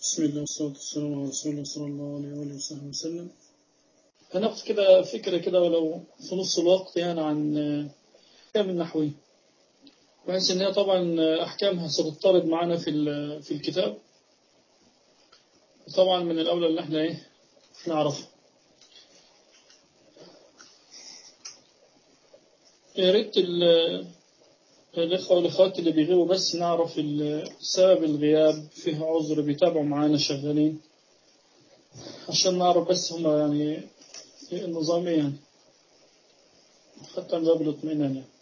بسم الله والصلاة والسلام على رسول الله صلى الله عليه وآله وصحبه وسلم هناخد كده فكرة كده ولو في نص الوقت يعني عن أحكام النحوية بحيث إن هي طبعا أحكامها ستضطرد معنا في في الكتاب طبعا من الأولى اللي احنا إيه نعرفها يا ريت الإخوة والأخوات اللي بيغيبوا بس نعرف سبب الغياب فيه عذر بيتابعوا معانا شغالين عشان نعرف بس هما يعني النظام إيه يعني حتى من باب الاطمئنان يعني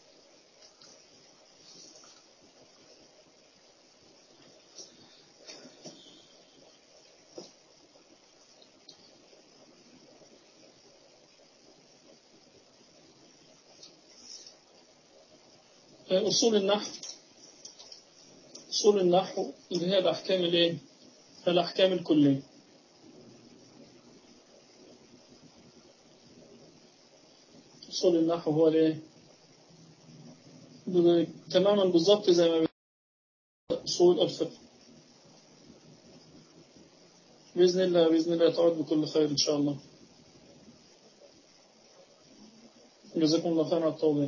أصول النحو أصول النحو اللي هي الأحكام الإيه؟ الأحكام الكلية أصول النحو هو الإيه؟ تماما بالضبط زي ما أصول الفقه بإذن الله بإذن الله تعود بكل خير إن شاء الله جزاكم الله خير على التوضيح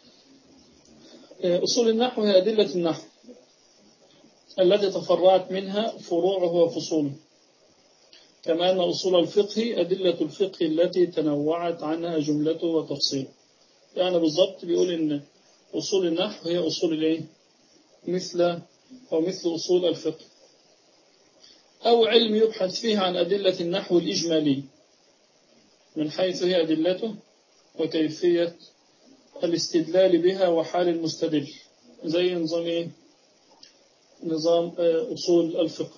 أصول النحو هي أدلة النحو التي تفرعت منها فروعه وفصوله كما أن أصول الفقه أدلة الفقه التي تنوعت عنها جملته وتفصيله يعني بالضبط بيقول إن أصول النحو هي أصول الإيه؟ مثل أو مثل أصول الفقه أو علم يبحث فيه عن أدلة النحو الإجمالي من حيث هي أدلته وكيفية الاستدلال بها وحال المستدل زي نظام ايه نظام أصول الفقه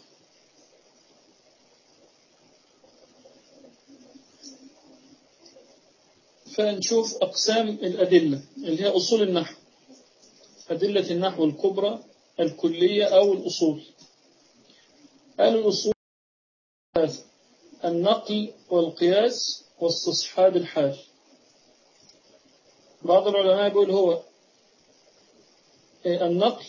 فنشوف أقسام الأدلة اللي هي أصول النحو أدلة النحو الكبرى الكلية أو الأصول قالوا الأصول النقل والقياس واستصحاب الحال بعض العلماء يقول هو النقل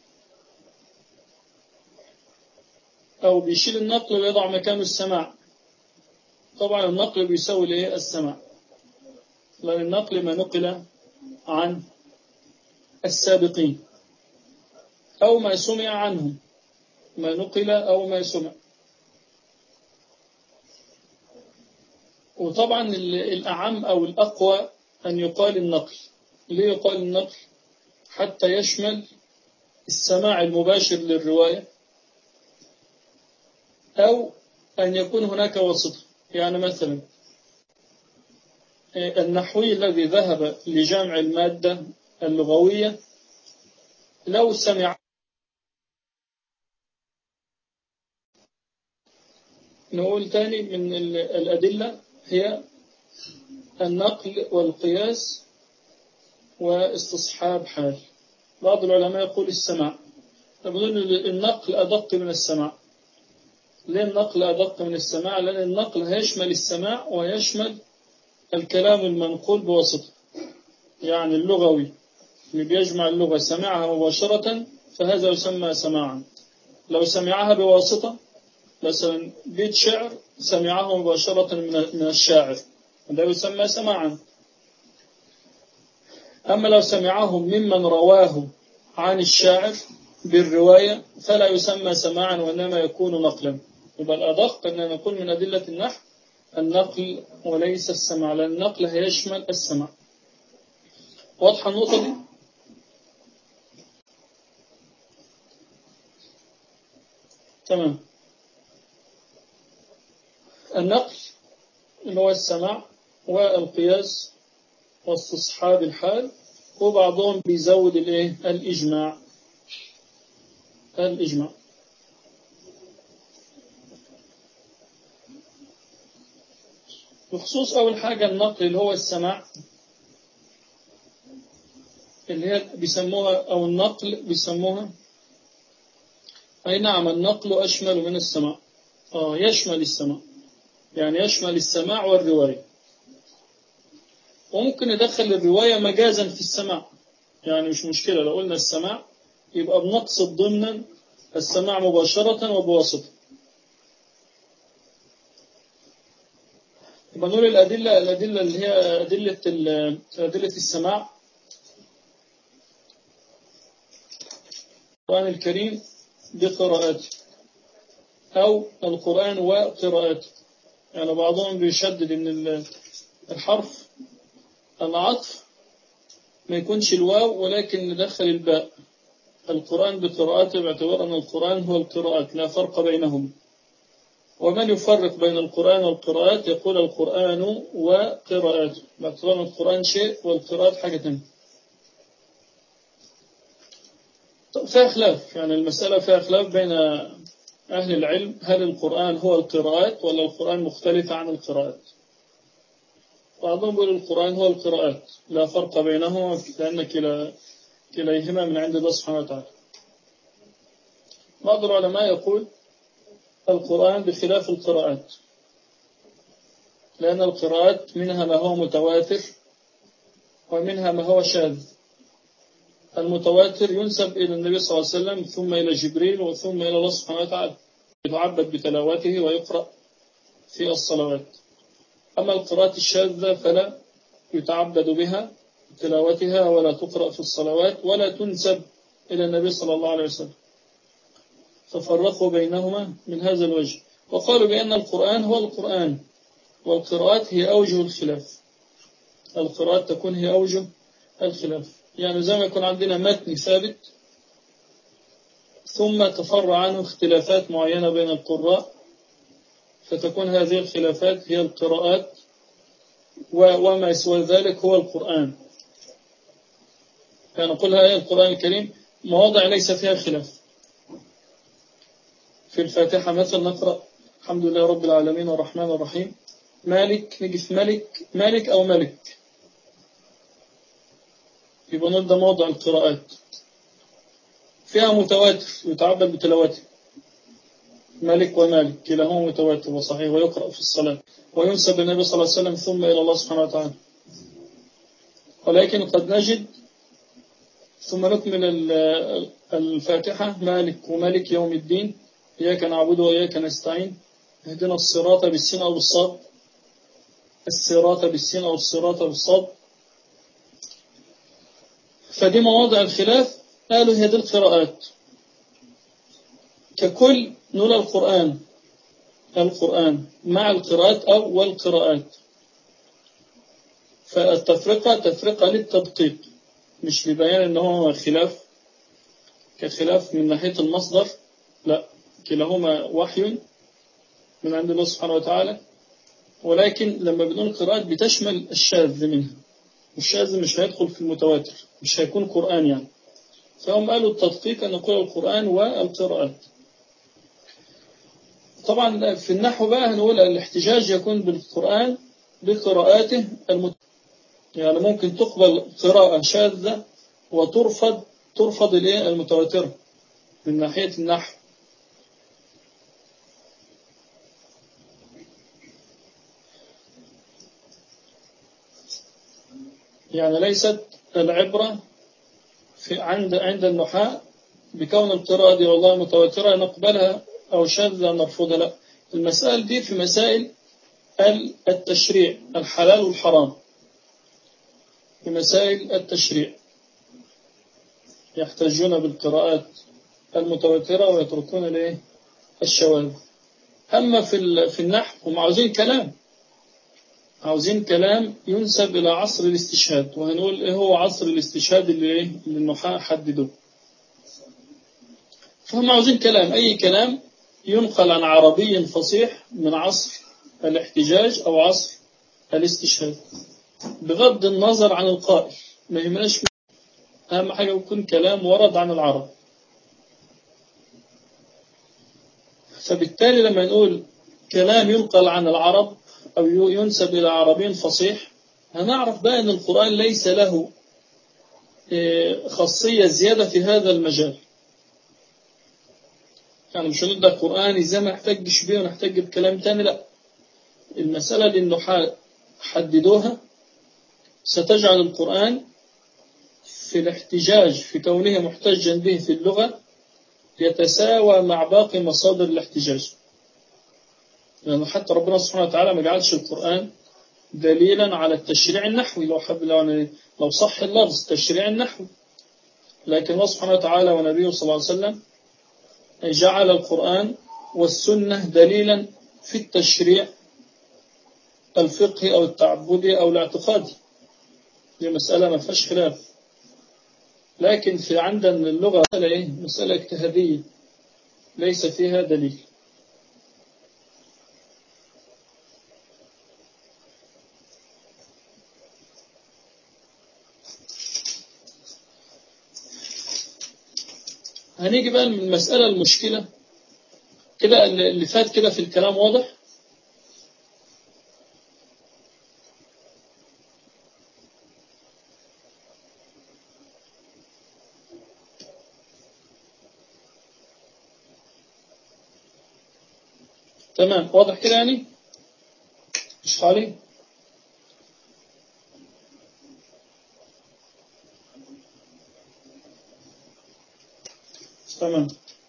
أو بيشيل النقل ويضع مكانه السماع طبعا النقل بيساوي الايه السماع لأن النقل ما نقل عن السابقين أو ما سمع عنهم ما نقل أو ما سمع وطبعا الأعم أو الأقوى أن يقال النقل ليه يقال النقل حتى يشمل السماع المباشر للرواية أو أن يكون هناك وسط يعني مثلا النحوي الذي ذهب لجمع المادة اللغوية لو سمع نقول تاني من الأدلة هي النقل والقياس واستصحاب حال بعض العلماء يقول السماع يقولون النقل أدق من السماع ليه النقل أدق من السماع لأن النقل هيشمل السماع ويشمل الكلام المنقول بواسطة يعني اللغوي اللي بيجمع اللغة سمعها مباشرة فهذا يسمى سماعا لو سمعها بواسطة مثلا بيت شعر سمعه مباشرة من الشاعر هذا يسمى سماعا أما لو سمعه ممن رواه عن الشاعر بالرواية فلا يسمى سماعا وإنما يكون نقلا يبقى الأدق أن نقول من أدلة النحو النقل وليس السماع لأن النقل هيشمل السماع واضحة النقطة دي تمام النقل اللي هو السماع والقياس واستصحاب الحال وبعضهم بيزود الايه الاجماع الاجماع بخصوص اول حاجه النقل اللي هو السماع اللي هي بيسموها او النقل بيسموها اي نعم النقل اشمل من السماع اه يشمل السماع يعني يشمل السماع والروايه وممكن ندخل الرواية مجازا في السماع يعني مش مشكلة لو قلنا السماع يبقى بنقصد ضمنا السماع مباشرة وبواسطة يبقى نقول الأدلة الأدلة اللي هي أدلة أدلة السماع القرآن الكريم بقراءاته أو القرآن وقراءاته يعني بعضهم بيشدد إن الحرف العطف ما يكونش الواو ولكن ندخل الباء القرآن بقراءاته باعتبار أن القرآن هو القراءات لا فرق بينهم ومن يفرق بين القرآن والقراءات يقول القرآن وقراءاته باعتبار أن القرآن شيء والقراءات حاجة ثانيه فيها خلاف يعني المسألة فيها خلاف بين أهل العلم هل القرآن هو القراءات ولا القرآن مختلف عن القراءات بعضهم يقول القرآن هو القراءات لا فرق بينهما لأن كلا كليهما من عند الله سبحانه وتعالى بعض العلماء يقول القرآن بخلاف القراءات لأن القراءات منها ما هو متواتر ومنها ما هو شاذ المتواتر ينسب إلى النبي صلى الله عليه وسلم ثم إلى جبريل وثم إلى الله سبحانه وتعالى يتعبد بتلاوته ويقرأ في الصلوات أما القراءة الشاذة فلا يتعبد بها تلاوتها ولا تقرأ في الصلوات ولا تنسب إلى النبي صلى الله عليه وسلم ففرقوا بينهما من هذا الوجه وقالوا بأن القرآن هو القرآن والقراءات هي أوجه الخلاف القراءات تكون هي أوجه الخلاف يعني زي ما يكون عندنا متن ثابت ثم تفرع عنه اختلافات معينة بين القراء فتكون هذه الخلافات هي القراءات وما سوى ذلك هو القرآن يعني نقولها هي القرآن الكريم مواضع ليس فيها خلاف في الفاتحة مثلا نقرأ الحمد لله رب العالمين الرحمن الرحيم مالك نجي في ملك مالك أو ملك يبقى نقول ده موضع القراءات فيها متواتر يتعبد بتلاوته ملك ومالك كلاهما متواتر وصحيح ويقرأ في الصلاة وينسب النبي صلى الله عليه وسلم ثم إلى الله سبحانه وتعالى ولكن قد نجد ثم نكمل الفاتحة مالك ومالك يوم الدين إياك نعبد وإياك نستعين اهدنا الصراط بالسين أو بالصاد الصراط بالسين أو الصراط بالصاد فدي مواضع الخلاف قالوا هي دي القراءات ككل نقول القرآن القرآن مع القراءات أو والقراءات فالتفرقة تفرقة للتدقيق مش لبيان ان هو خلاف كخلاف من ناحية المصدر لا كلاهما وحي من عند الله سبحانه وتعالى ولكن لما بنقول قراءات بتشمل الشاذ منها الشاذ مش هيدخل في المتواتر مش هيكون قرآن يعني فهم قالوا التدقيق أن نقول القرآن والقراءات طبعا في النحو بقى هنقول الاحتجاج يكون بالقرآن بقراءاته المت... يعني ممكن تقبل قراءة شاذة وترفض ترفض الايه المتواترة من ناحية النحو يعني ليست العبرة في عند عند النحاة بكون القراءة دي والله متواترة نقبلها أو شاذة نرفضها لا المسائل دي في مسائل التشريع الحلال والحرام في مسائل التشريع يحتجون بالقراءات المتواترة ويتركون الايه الشواذ أما في في النحو هم عاوزين كلام عاوزين كلام ينسب إلى عصر الاستشهاد وهنقول إيه هو عصر الاستشهاد اللي إيه اللي النحاة حددوه فهم عاوزين كلام أي كلام ينقل عن عربي فصيح من عصر الاحتجاج أو عصر الاستشهاد بغض النظر عن القائل ما يهمناش أهم حاجة يكون كلام ورد عن العرب فبالتالي لما نقول كلام ينقل عن العرب أو ينسب إلى عربي فصيح هنعرف بقى أن القرآن ليس له خاصية زيادة في هذا المجال يعني مش هنقول ده قرآن زي ما نحتاجش بيه ونحتاج بكلام تاني لا المسألة اللي النحاة حددوها ستجعل القرآن في الاحتجاج في كونه محتجا به في اللغة يتساوى مع باقي مصادر الاحتجاج لأنه يعني حتى ربنا سبحانه وتعالى ما جعلش القرآن دليلا على التشريع النحوي لو حب لو, لو صح اللفظ تشريع النحوي لكن الله سبحانه وتعالى ونبيه صلى الله عليه وسلم جعل القرآن والسنة دليلا في التشريع الفقهي أو التعبدي أو الاعتقادي دي مسألة ما فيهاش خلاف لكن في عندنا اللغة مسألة, إيه؟ مسألة اجتهادية ليس فيها دليل هنيجي بقى من المسألة المشكلة كده اللي فات كده في الكلام واضح تمام واضح كده يعني مش خالي تمام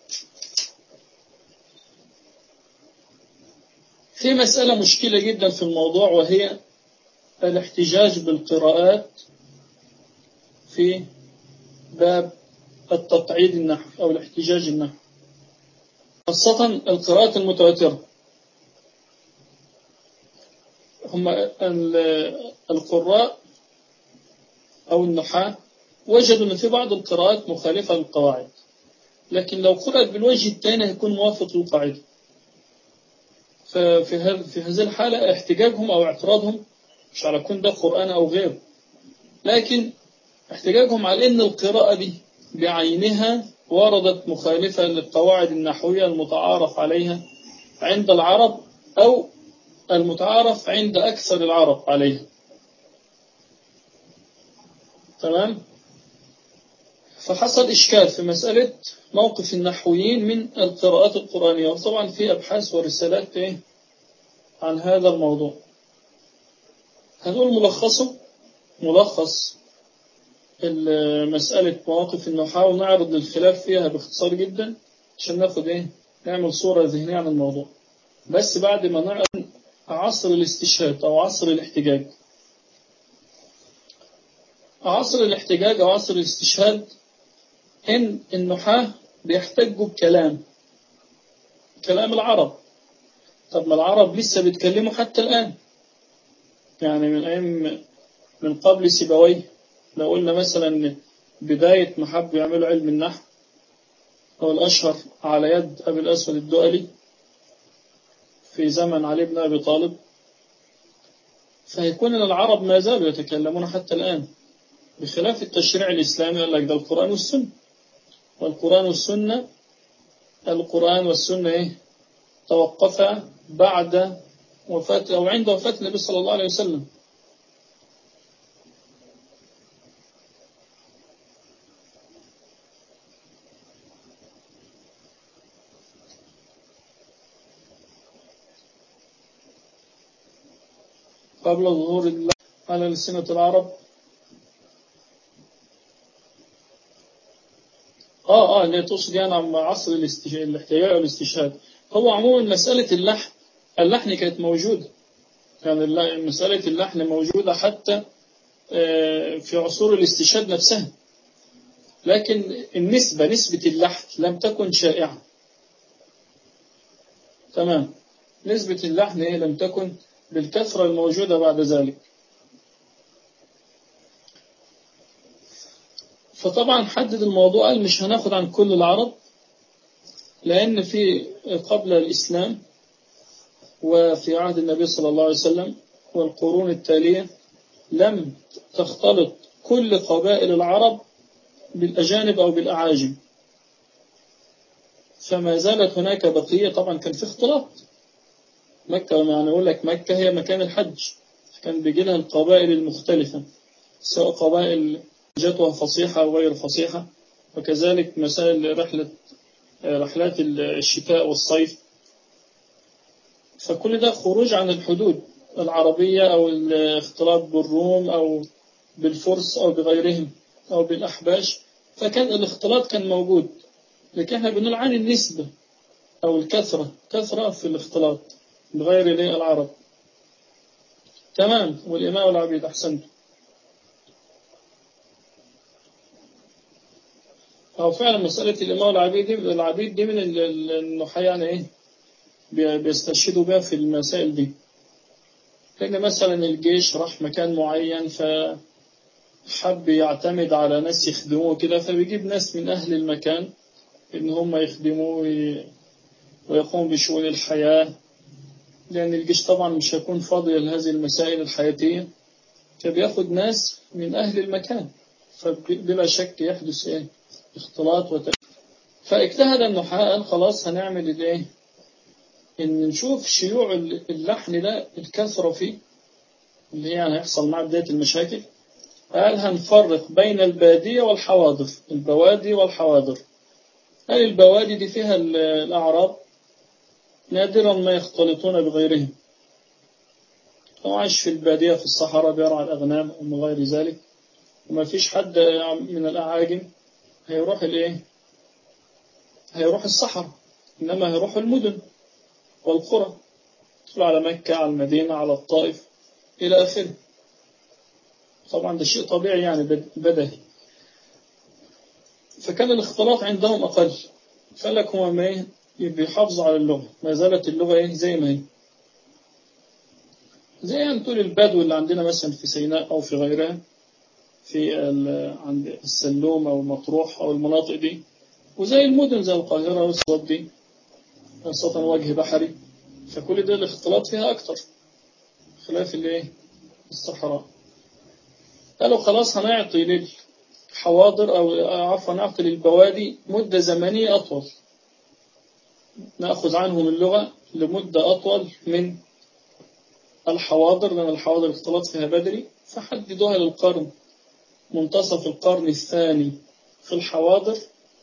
في مسألة مشكلة جدا في الموضوع وهي الاحتجاج بالقراءات في باب التقعيد النحو أو الاحتجاج النحو خاصة القراءات المتواترة هم القراء أو النحاة وجدوا أن في بعض القراءات مخالفة للقواعد لكن لو قرأت بالوجه الثاني هيكون موافق للقاعدة ففي هذه في هذه الحالة احتجاجهم أو اعتراضهم مش على كون ده قرآن أو غيره لكن احتجاجهم على أن القراءة دي بعينها وردت مخالفة للقواعد النحوية المتعارف عليها عند العرب أو المتعارف عند أكثر العرب عليها تمام فحصل إشكال في مسألة موقف النحويين من القراءات القرآنية وطبعا في أبحاث ورسالات إيه عن هذا الموضوع هنقول ملخصه ملخص مسألة مواقف النحاة ونعرض الخلاف فيها باختصار جدا عشان ناخد إيه نعمل صورة ذهنية عن الموضوع بس بعد ما نعرض عصر الاستشهاد أو عصر الاحتجاج عصر الاحتجاج أو عصر الاستشهاد إن النحاة بيحتجوا بكلام كلام العرب طب ما العرب لسه بيتكلموا حتى الآن يعني من أيام من قبل سيبويه لو قلنا مثلا بداية ما حبوا يعملوا علم النحو هو الأشهر على يد أبي الأسود الدؤلي في زمن علي بن أبي طالب فيكون العرب ما زالوا يتكلمون حتى الآن بخلاف التشريع الإسلامي قال لك ده القرآن والسنة والقرآن والسنة القرآن والسنة إيه؟ توقفا بعد وفاة أو عند وفاة النبي صلى الله عليه وسلم قبل ظهور الله على لسنة العرب اه اه اللي تقصد يعني عم عصر الاحتجاج والاستشهاد هو عموما مسألة اللحن اللحن كانت موجودة يعني مسألة اللحن موجودة حتى في عصور الاستشهاد نفسها لكن النسبة نسبة اللحن لم تكن شائعة تمام نسبة اللحن هي لم تكن بالكثرة الموجودة بعد ذلك فطبعا حدد الموضوع قال مش هناخد عن كل العرب لأن في قبل الإسلام وفي عهد النبي صلى الله عليه وسلم والقرون التالية لم تختلط كل قبائل العرب بالأجانب أو بالأعاجم فما زالت هناك بقية طبعا كان في اختلاط مكة يعني أقول لك مكة هي مكان الحج كان بيجي لها القبائل المختلفة سواء قبائل جاتها فصيحة أو غير فصيحة وكذلك مسائل رحلة رحلات الشتاء والصيف فكل ده خروج عن الحدود العربية أو الاختلاط بالروم أو بالفرس أو بغيرهم أو بالأحباش فكان الاختلاط كان موجود لكن احنا بنقول عن النسبة أو الكثرة كثرة في الاختلاط بغير العرب تمام والإماء والعبيد أحسنت أو فعلا مسألة الإماء والعبيد دي العبيد دي من النحاة يعني إيه بيستشهدوا بها في المسائل دي لأن مثلا الجيش راح مكان معين فحب يعتمد على ناس يخدموه كده فبيجيب ناس من أهل المكان إن هم يخدموه ويقوموا بشؤون الحياة لأن الجيش طبعا مش هيكون فاضي لهذه المسائل الحياتية فبياخد ناس من أهل المكان فبلا شك يحدث إيه اختلاط وتأثير فاجتهد النحاة خلاص هنعمل الايه ان نشوف شيوع اللحن ده الكثرة فيه اللي هي يعني هيحصل مع بداية المشاكل قال هنفرق بين البادية والحواضر البوادي والحواضر هل البوادي دي فيها الأعراب نادرا ما يختلطون بغيرهم هو عايش في البادية في الصحراء بيرعى الأغنام وما غير ذلك وما فيش حد من الأعاجم هيروح الايه هيروح الصحراء إنما هيروح المدن والقرى يدخل على مكة على المدينة على الطائف إلى آخره طبعا ده شيء طبيعي يعني بدهي فكان الاختلاط عندهم أقل فقال لك هم ما بيحافظوا على اللغة ما زالت اللغة إيه زي ما هي زي يعني تقول البدو اللي عندنا مثلا في سيناء أو في غيرها في عند السلوم أو المطروح أو المناطق دي وزي المدن زي القاهرة والصوت دي خاصة وجه بحري فكل ده الاختلاط فيها أكتر خلاف الايه الصحراء قالوا خلاص هنعطي للحواضر أو عفوا نعطي للبوادي مدة زمنية أطول نأخذ عنهم اللغة لمدة أطول من الحواضر لأن الحواضر اختلط فيها بدري فحددوها للقرن منتصف القرن الثاني في الحواضر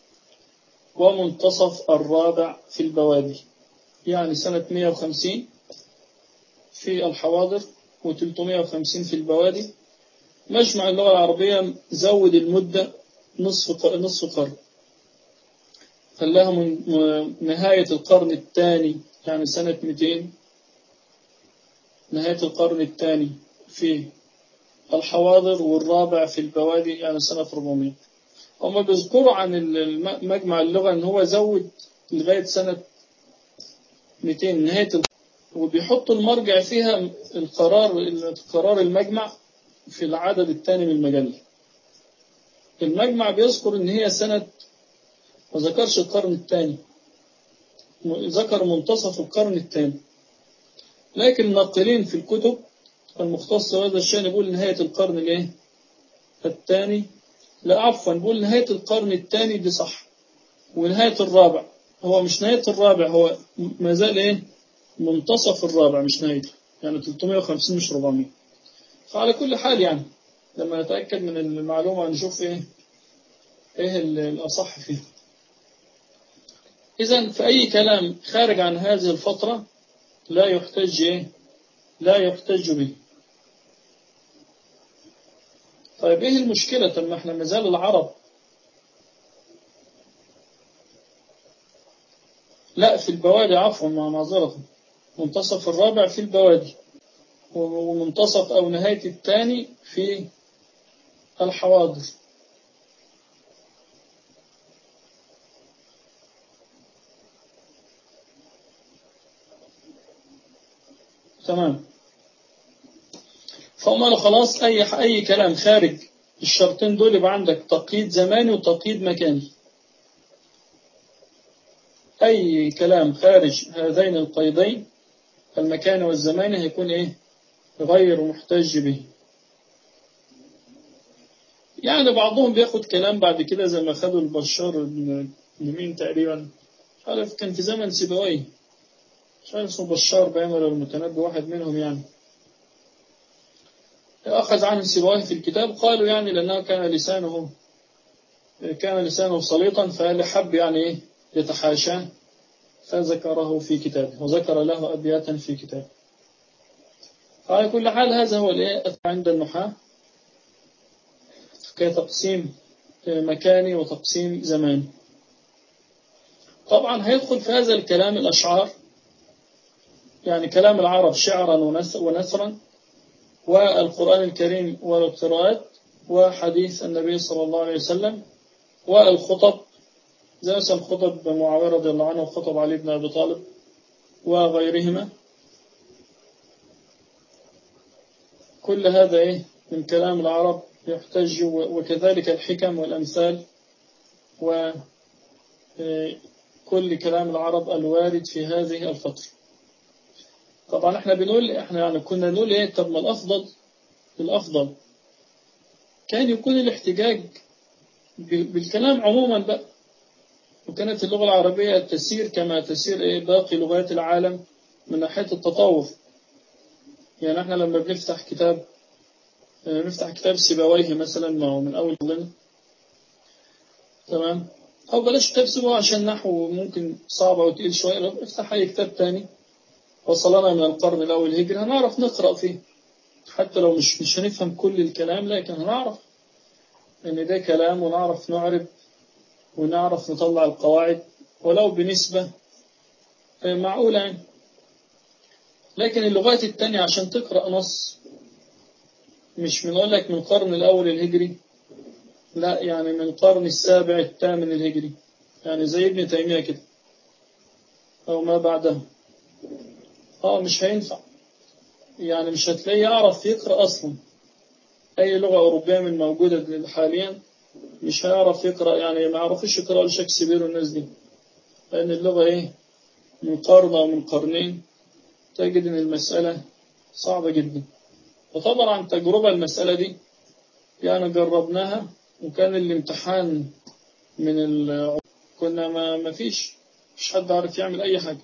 ومنتصف الرابع في البوادي يعني سنة 150 في الحواضر و350 في البوادي مجمع اللغة العربية زود المدة نصف نصف قرن خلاها من نهاية القرن الثاني يعني سنة 200 نهاية القرن الثاني في الحواضر والرابع في البوادي يعني سنة 400 هم بيذكروا عن مجمع اللغة ان هو زود لغاية سنة 200 نهاية وبيحطوا المرجع فيها القرار قرار المجمع في العدد الثاني من المجلة المجمع بيذكر ان هي سنة ما ذكرش القرن الثاني ذكر منتصف القرن الثاني لكن الناقلين في الكتب المختصة بهذا الشأن يقول نهاية القرن الايه الثاني لا عفوا نقول نهاية القرن الثاني دي صح ونهاية الرابع هو مش نهاية الرابع هو ما زال ايه منتصف الرابع مش نهايته يعني 350 مش 400 فعلى كل حال يعني لما نتأكد من المعلومة نشوف ايه ايه الأصح فيه إذا في أي كلام خارج عن هذه الفترة لا يحتج إيه؟ لا يحتج به طيب إيه المشكلة طب ما إحنا مازال العرب لا في البوادي عفوا مع معذرة منتصف الرابع في البوادي ومنتصف أو نهاية الثاني في الحواضر تمام فهم قالوا خلاص أي أي كلام خارج الشرطين دول يبقى عندك تقييد زماني وتقييد مكاني أي كلام خارج هذين القيدين المكان والزمان هيكون إيه غير محتج به يعني بعضهم بياخد كلام بعد كده زي ما خدوا البشار بن مين تقريبا عارف كان في زمن سيبويه مش عارف اسمه بشار باين ولا المتنبي واحد منهم يعني أخذ عنه سيبويه في الكتاب قالوا يعني لأنه كان لسانه كان لسانه سليطا فقال حب يعني إيه يتحاشاه فذكره في كتابه وذكر له أبياتا في كتابه على كل حال هذا هو الإيه عند النحاة كتقسيم مكاني وتقسيم زماني طبعا هيدخل في هذا الكلام الأشعار يعني كلام العرب شعرا ونثرا والقرآن الكريم والقراءات وحديث النبي صلى الله عليه وسلم والخطب زي مثلا خطب معاوية رضي الله عنه وخطب علي بن أبي طالب وغيرهما كل هذا إيه من كلام العرب يحتج وكذلك الحكم والأمثال وكل كلام العرب الوارد في هذه الفترة طبعا احنا بنقول احنا يعني كنا نقول ايه طب ما الافضل الافضل كان يكون الاحتجاج بالكلام عموما بقى وكانت اللغة العربية تسير كما تسير ايه باقي لغات العالم من ناحية التطور يعني احنا لما بنفتح كتاب نفتح كتاب سيبويه مثلا ما هو من اول لنا تمام او بلاش كتاب سيبويه عشان نحو ممكن صعب او تقيل شوية لو افتح اي كتاب تاني وصلنا من القرن الاول هجري هنعرف نقرأ فيه حتى لو مش مش هنفهم كل الكلام لكن هنعرف ان ده كلام ونعرف نعرب ونعرف نطلع القواعد ولو بنسبة معقولة يعني لكن اللغات التانية عشان تقرأ نص مش بنقول لك من القرن الأول الهجري لا يعني من القرن السابع الثامن الهجري يعني زي ابن تيمية كده أو ما بعده اه مش هينفع يعني مش هتلاقيه يعرف يقرأ أصلا أي لغة أوروبية من موجودة حاليا مش هيعرف يقرأ يعني ما يعرفش يقرأ شكسبير والناس دي لأن اللغة إيه من قرن أو من قرنين تجد إن المسألة صعبة جدا وطبعا عن تجربة المسألة دي يعني جربناها وكان الامتحان من ال... كنا ما, ما فيش مش حد عارف يعمل أي حاجة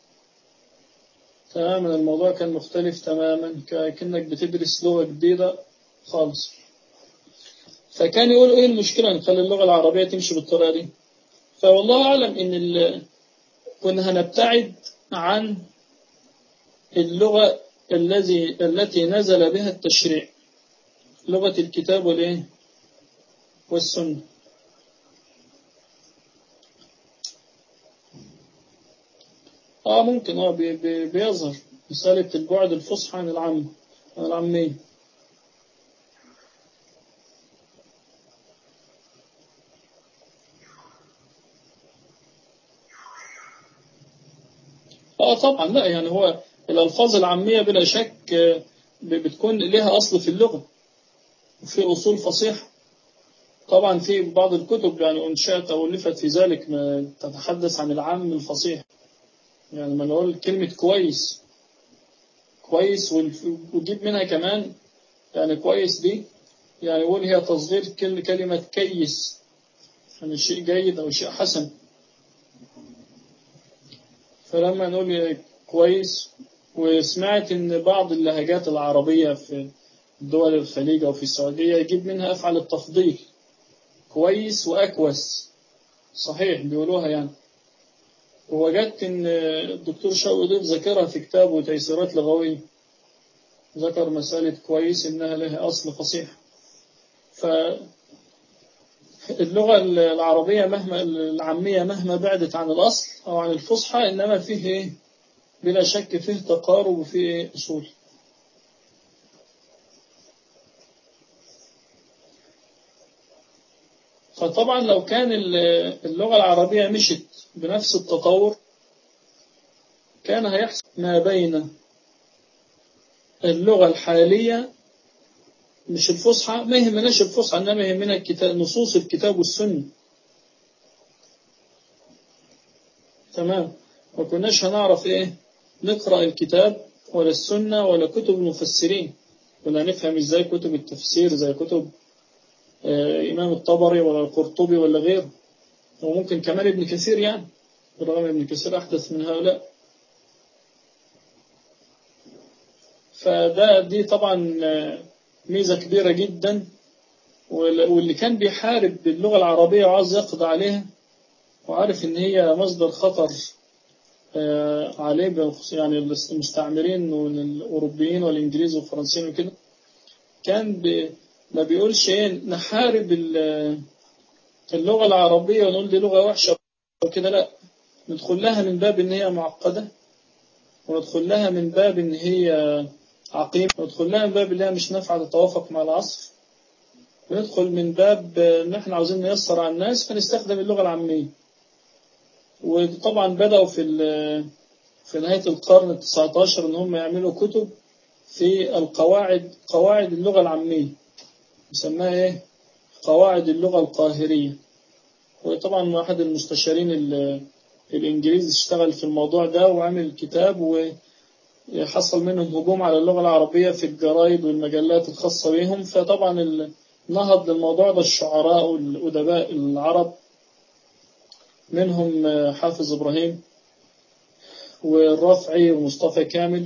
تماما الموضوع كان مختلف تماما كأنك بتدرس لغة جديدة خالص فكان يقولوا ايه المشكلة نخلي اللغة العربية تمشي بالطريقة دي فوالله أعلم إن ال... كنا هنبتعد عن اللغة الذي التي نزل بها التشريع لغة الكتاب والايه والسنة اه ممكن اه بي بي بيظهر مسألة البعد الفصحى عن العام عن العامية اه طبعا لا يعني هو الألفاظ العامية بلا شك بتكون لها أصل في اللغة وفي أصول فصيحة طبعا في بعض الكتب يعني أنشأت أو ألفت في ذلك ما تتحدث عن العام الفصيح يعني ما نقول كلمة كويس كويس وتجيب منها كمان يعني كويس دي يعني يقول هي تصغير كلمة كيس يعني شيء جيد أو شيء حسن فلما نقول كويس وسمعت ان بعض اللهجات العربية في دول الخليج او في السعودية يجيب منها افعل التفضيل كويس واكوس صحيح بيقولوها يعني ووجدت ان الدكتور شوقي ضيف ذكرها في كتابه تيسيرات لغوية ذكر مسألة كويس انها لها اصل فصيح فاللغة العربية مهما العامية مهما بعدت عن الاصل او عن الفصحى انما فيه ايه بلا شك فيه تقارب وفيه أصول فطبعا لو كان اللغة العربية مشت بنفس التطور كان هيحصل ما بين اللغة الحالية مش الفصحى ما يهمناش الفصحى إنما يهمنا الكتاب نصوص الكتاب والسنة تمام ما كناش هنعرف إيه نقرأ الكتاب ولا السنة ولا كتب المفسرين كنا نفهم ازاي كتب التفسير زي كتب إمام الطبري ولا القرطبي ولا غيره وممكن كمان ابن كثير يعني رغم ابن كثير أحدث من هؤلاء فده دي طبعا ميزة كبيرة جدا واللي كان بيحارب باللغة العربية وعاوز يقضي عليها وعارف ان هي مصدر خطر عليه يعني المستعمرين والأوروبيين والإنجليز والفرنسيين وكده كان بي ما بيقولش ايه نحارب اللغة العربية ونقول دي لغة وحشة وكده لا ندخل لها من باب ان هي معقدة وندخل لها من باب ان هي عقيم ندخل لها من باب اللي هي مش نافعة تتوافق مع العصر وندخل من باب ان احنا عاوزين نيسر على الناس فنستخدم اللغة العامية وطبعا بدأوا في في نهاية القرن التسعة عشر ان هم يعملوا كتب في القواعد قواعد اللغة العامية يسمىها ايه قواعد اللغة القاهرية وطبعا أحد المستشارين الإنجليز اشتغل في الموضوع ده وعمل كتاب وحصل منهم هجوم على اللغة العربية في الجرايد والمجلات الخاصة بهم فطبعا نهض للموضوع ده الشعراء والأدباء العرب منهم حافظ إبراهيم والرافعي ومصطفى كامل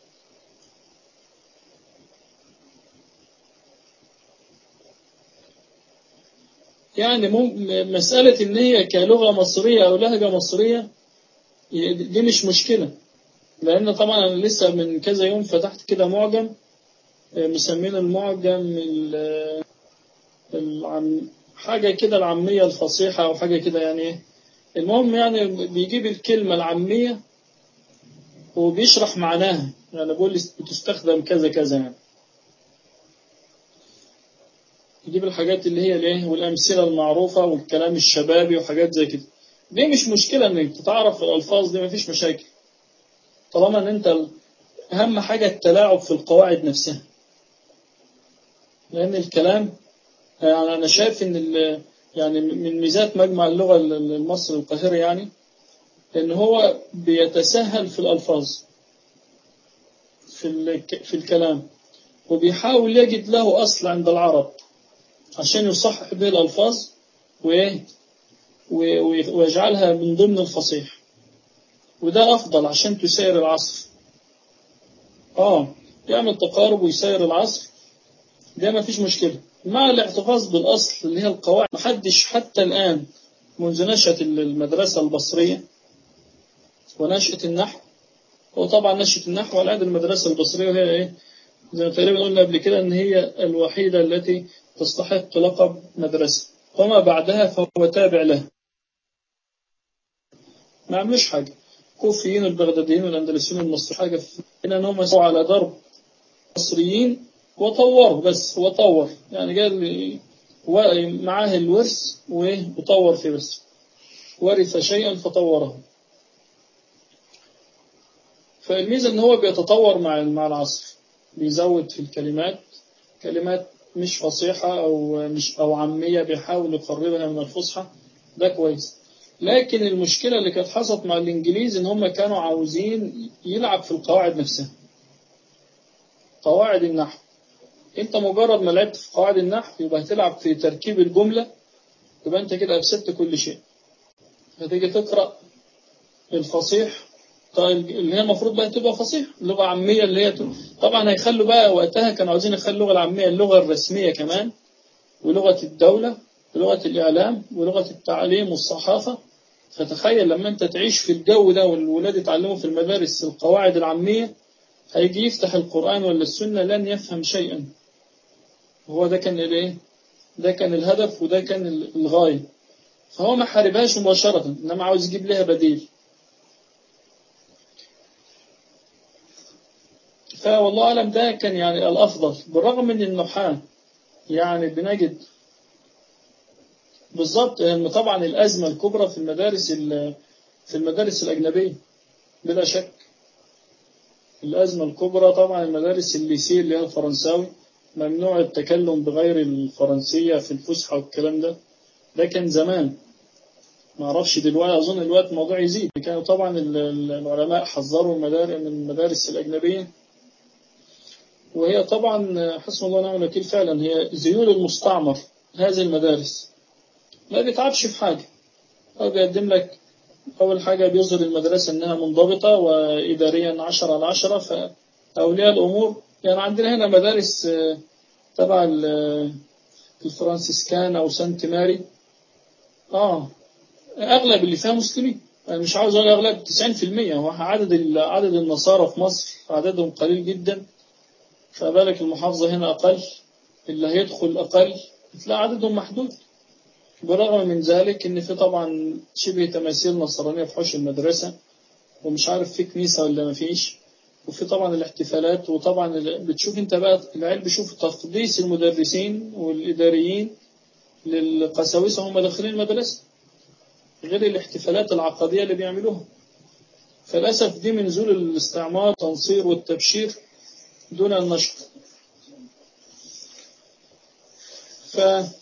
يعني مسألة إن هي كلغة مصرية أو لهجة مصرية دي مش مشكلة لأن طبعا أنا لسه من كذا يوم فتحت كده معجم مسمين المعجم العم حاجة كده العامية الفصيحة أو حاجة كده يعني المهم يعني بيجيب الكلمة العامية وبيشرح معناها يعني بيقول بتستخدم كذا كذا يعني يجيب الحاجات اللي هي الايه والامثله المعروفه والكلام الشبابي وحاجات زي كده دي مش مشكله انك تتعرف الالفاظ دي مفيش مشاكل طالما ان انت اهم حاجه التلاعب في القواعد نفسها لان الكلام يعني انا شايف ان يعني من ميزات مجمع اللغه المصري القاهري يعني ان هو بيتسهل في الالفاظ في في الكلام وبيحاول يجد له اصل عند العرب عشان يصحح به الألفاظ ويجعلها من ضمن الفصيح وده أفضل عشان تسير العصر آه يعمل تقارب ويسير العصر ده ما فيش مشكلة مع الاحتفاظ بالأصل اللي هي القواعد محدش حتى الآن منذ نشأة المدرسة البصرية ونشأة النحو وطبعا نشأة النحو على المدرسة البصرية وهي إيه زي ما تقريبا قلنا قبل كده ان هي الوحيدة التي تستحق لقب مدرسة وما بعدها فهو تابع له ما عملوش حاجة كوفيين البغداديين والأندلسيين والمصريين حاجة إن هم سووا على ضرب مصريين وطوروا بس هو طور يعني قال معاه الورث وطور فيه بس ورث شيئا فطوره فالميزة ان هو بيتطور مع مع العصر بيزود في الكلمات كلمات مش فصيحة أو مش أو عامية بيحاول يقربها من الفصحى ده كويس لكن المشكلة اللي كانت حصلت مع الإنجليز إن هم كانوا عاوزين يلعب في القواعد نفسها قواعد النحو أنت مجرد ما لعبت في قواعد النحو يبقى هتلعب في تركيب الجملة يبقى أنت كده أفسدت كل شيء هتيجي تقرأ الفصيح طيب اللي هي المفروض بقى تبقى فصيح لغة عامية اللي هي طبعا هيخلوا بقى وقتها كانوا عاوزين يخلوا اللغة العامية اللغة الرسمية كمان ولغة الدولة ولغة الإعلام ولغة التعليم والصحافة فتخيل لما أنت تعيش في الجو ده والولاد يتعلموا في المدارس القواعد العامية هيجي يفتح القرآن ولا السنة لن يفهم شيئا هو ده كان الايه ده كان الهدف وده كان الغاية فهو ما حاربهاش مباشرة إنما عاوز يجيب لها بديل فوالله أعلم ده كان يعني الأفضل بالرغم من النحاة يعني بنجد بالضبط يعني طبعا الأزمة الكبرى في المدارس في المدارس الأجنبية بلا شك الأزمة الكبرى طبعا المدارس الليسيه اللي هي الفرنساوي ممنوع التكلم بغير الفرنسية في الفسحة والكلام ده ده كان زمان ما اعرفش دلوقتي أظن الوقت الموضوع يزيد كانوا طبعا العلماء حذروا المدارس من المدارس الأجنبية وهي طبعا حسن الله ونعم الوكيل فعلا هي ذيول المستعمر هذه المدارس ما بيتعبش في حاجة هو بيقدم لك أول حاجة بيظهر المدرسة إنها منضبطة وإداريا عشرة على عشرة فأولياء الأمور يعني عندنا هنا مدارس تبع الفرانسيسكان أو سانت ماري آه أغلب اللي فيها مسلمين أنا مش عاوز أقول أغلب 90% هو عدد عدد النصارى في مصر عددهم قليل جدا فبالك المحافظة هنا أقل اللي هيدخل أقل تلاقي عددهم محدود بالرغم من ذلك إن في طبعا شبه تماثيل نصرانية في حوش المدرسة ومش عارف في كنيسة ولا ما فيش وفي طبعا الاحتفالات وطبعا بتشوف انت بقى العيال بيشوف تقديس المدرسين والإداريين للقساوسة هم داخلين المدرسة غير الاحتفالات العقدية اللي بيعملوها فللأسف دي من زول الاستعمار التنصير والتبشير دون النشر ف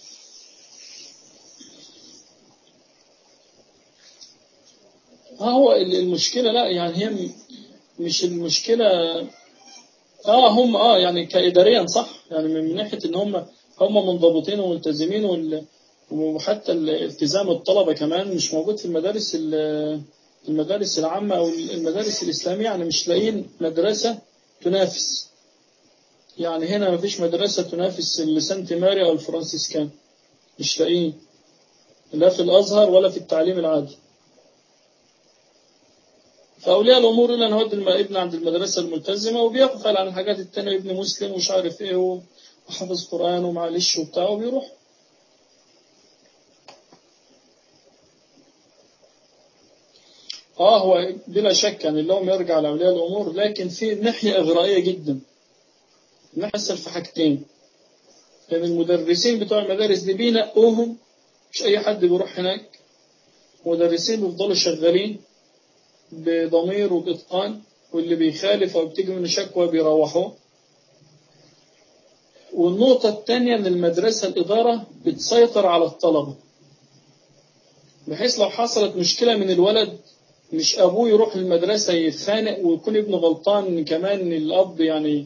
ها هو المشكلة لا يعني هي مش المشكلة اه هم اه يعني كإداريا صح يعني من ناحية ان هم هم منضبطين وملتزمين وال وحتى التزام الطلبة كمان مش موجود في المدارس المدارس العامة أو المدارس الإسلامية يعني مش لاقيين مدرسة تنافس يعني هنا ما فيش مدرسة تنافس السانت ماري أو الفرانسيسكان مش لاقيين لا في الأزهر ولا في التعليم العادي فأولياء الأمور إلا نود ابن عند المدرسة الملتزمة وبيغفل عن الحاجات التانية ابن مسلم ومش عارف إيه وحافظ قرآن ومعلش وبتاع وبيروح اه هو بلا شك يعني اللوم يرجع لأولياء الأمور لكن في ناحية إغرائية جدا نحصل في حاجتين لأن المدرسين بتوع المدارس دي بينقوهم مش أي حد بيروح هناك مدرسين بيفضلوا شغالين بضمير وبإتقان واللي بيخالف أو بتيجي منه شكوى بيروحوه والنقطة الثانية أن المدرسة الإدارة بتسيطر على الطلبة بحيث لو حصلت مشكلة من الولد مش أبوه يروح المدرسة يتخانق ويكون ابنه غلطان كمان الأب يعني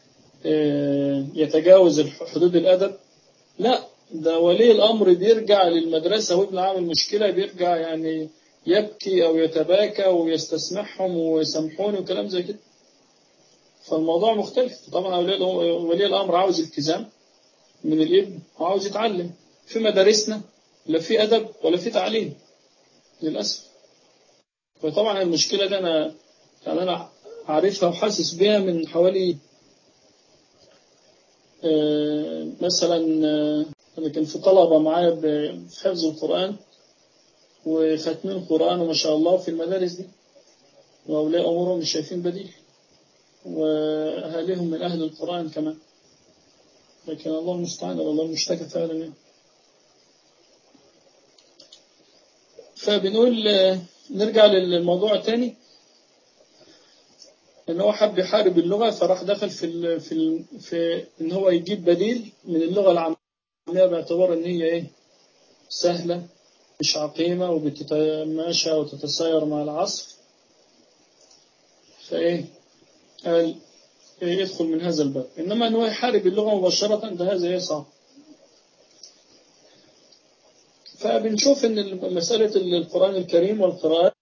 يتجاوز حدود الأدب لا ده ولي الأمر بيرجع للمدرسة وابنه عامل مشكلة بيرجع يعني يبكي أو يتباكى ويستسمحهم ويسامحوني وكلام زي كده فالموضوع مختلف طبعا ولي الأمر عاوز التزام من الابن وعاوز يتعلم في مدارسنا لا في أدب ولا في تعليم للأسف فطبعا المشكلة دي أنا يعني أنا عارفها وحاسس بيها من حوالي مثلا أنا كان في طلبة معايا في حفظ القرآن وختمين القرآن وما شاء الله في المدارس دي وأولياء أمورهم مش شايفين بديل وأهاليهم من أهل القرآن كمان لكن الله المستعان والله المشتكى فعلا يعني. فبنقول نرجع للموضوع تاني ان هو حب يحارب اللغة فراح دخل في ال في ال في ان هو يجيب بديل من اللغة العامية باعتبار ان هي ايه سهلة مش عقيمة وبتتماشى وتتساير مع العصر فايه قال إيه يدخل من هذا الباب انما ان هو يحارب اللغة مباشرة ده هذا ايه صعب فبنشوف ان مسألة القرآن الكريم والقراءات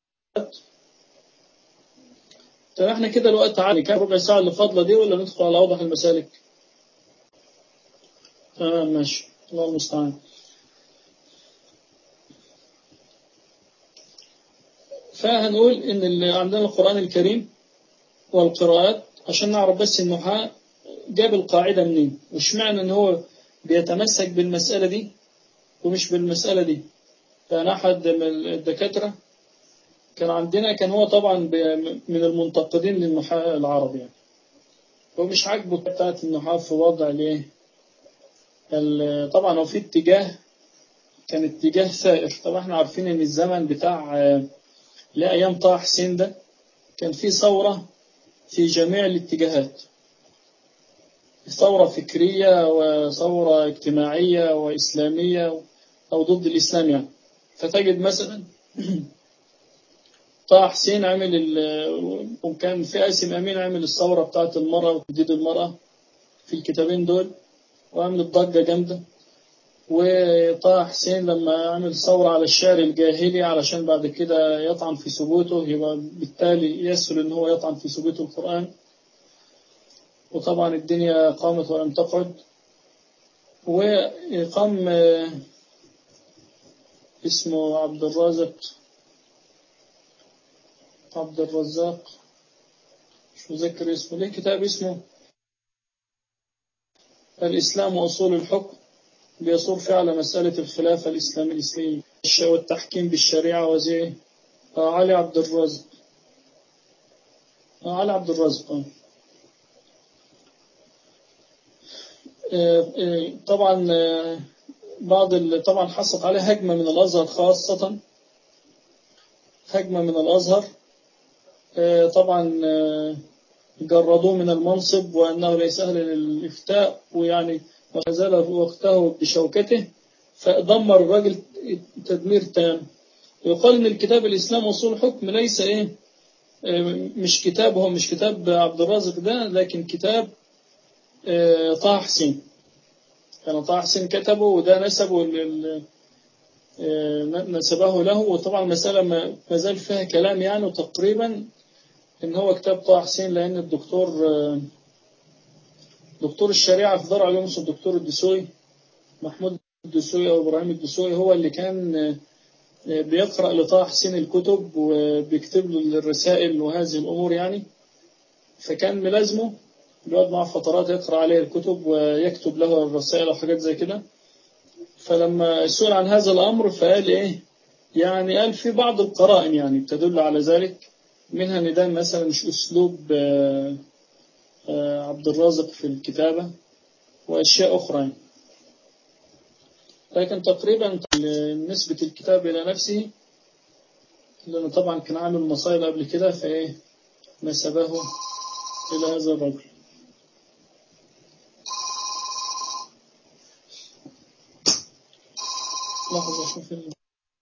طب احنا كده الوقت عالي كان ربع ساعة اللي فاضلة دي ولا ندخل على أوضح المسالك تمام ماشي الله المستعان فهنقول ان اللي عندنا القرآن الكريم والقراءات عشان نعرف بس النحاة جاب القاعدة منين وش معنى ان هو بيتمسك بالمسألة دي ومش بالمسألة دي كان أحد من الدكاترة كان عندنا كان هو طبعا من المنتقدين للنحاة العربي يعني هو مش عاجبه بتاعت النحاة في وضع ليه طبعا هو في اتجاه كان اتجاه سائر طبعا احنا عارفين ان الزمن بتاع لأيام طه حسين ده كان في ثورة في جميع الاتجاهات ثورة فكرية وثورة اجتماعية وإسلامية أو ضد الإسلام يعني فتجد مثلا طه حسين عمل وكان في قاسم أمين عمل الثورة بتاعت المرأة وتجديد المرأة في الكتابين دول وعمل ضجة جامدة وطه حسين لما عمل ثورة على الشعر الجاهلي علشان بعد كده يطعن في ثبوته يبقى بالتالي يسهل ان هو يطعن في ثبوت القرآن وطبعا الدنيا قامت ولم تقعد وقام اسمه عبد الرازق عبد الرزاق مش مذكر اسمه ليه كتاب اسمه الإسلام وأصول الحكم بيصور فيه على مسألة الخلافة الإسلامية الإسلامية والتحكيم بالشريعة وزي علي عبد الرازق آه، علي عبد الرازق آه. آه، آه، طبعا آه، بعض ال- طبعا حصلت عليه هجمة من الأزهر خاصة هجمة من الأزهر آه، طبعا آه، جردوه من المنصب وأنه ليس أهل للإفتاء ويعني وزال وقته بشوكته فدمر الراجل تدمير تام يقال ان الكتاب الاسلام اصول الحكم ليس ايه آه، مش كتاب هو مش كتاب عبد الرازق ده لكن كتاب آه، طه حسين كان طه حسين كتبه وده نسبه لل- آه، نسبه له وطبعا المسألة ما ما زال فيها كلام يعني وتقريبا ان هو كتاب طه حسين لان الدكتور آه، دكتور الشريعة في دار علوم اسمه الدكتور الدسوقي محمود الدسوقي او ابراهيم الدسوقي هو اللي كان آه، بيقرأ لطه حسين الكتب وبيكتب له الرسائل وهذه الأمور يعني فكان ملازمه بيقعد معه فترات يقرأ عليه الكتب ويكتب له الرسائل وحاجات زي كده فلما سئل عن هذا الأمر فقال إيه يعني قال في بعض القرائن يعني تدل على ذلك منها ان ده مثلا مش أسلوب آه، آه، عبد الرازق في الكتابة وأشياء أخرى يعني. لكن تقريبا نسبة الكتاب إلى نفسه لأنه طبعا كان عامل مصايب قبل كده فإيه نسبه إلى هذا الرجل لحظة شوف ال-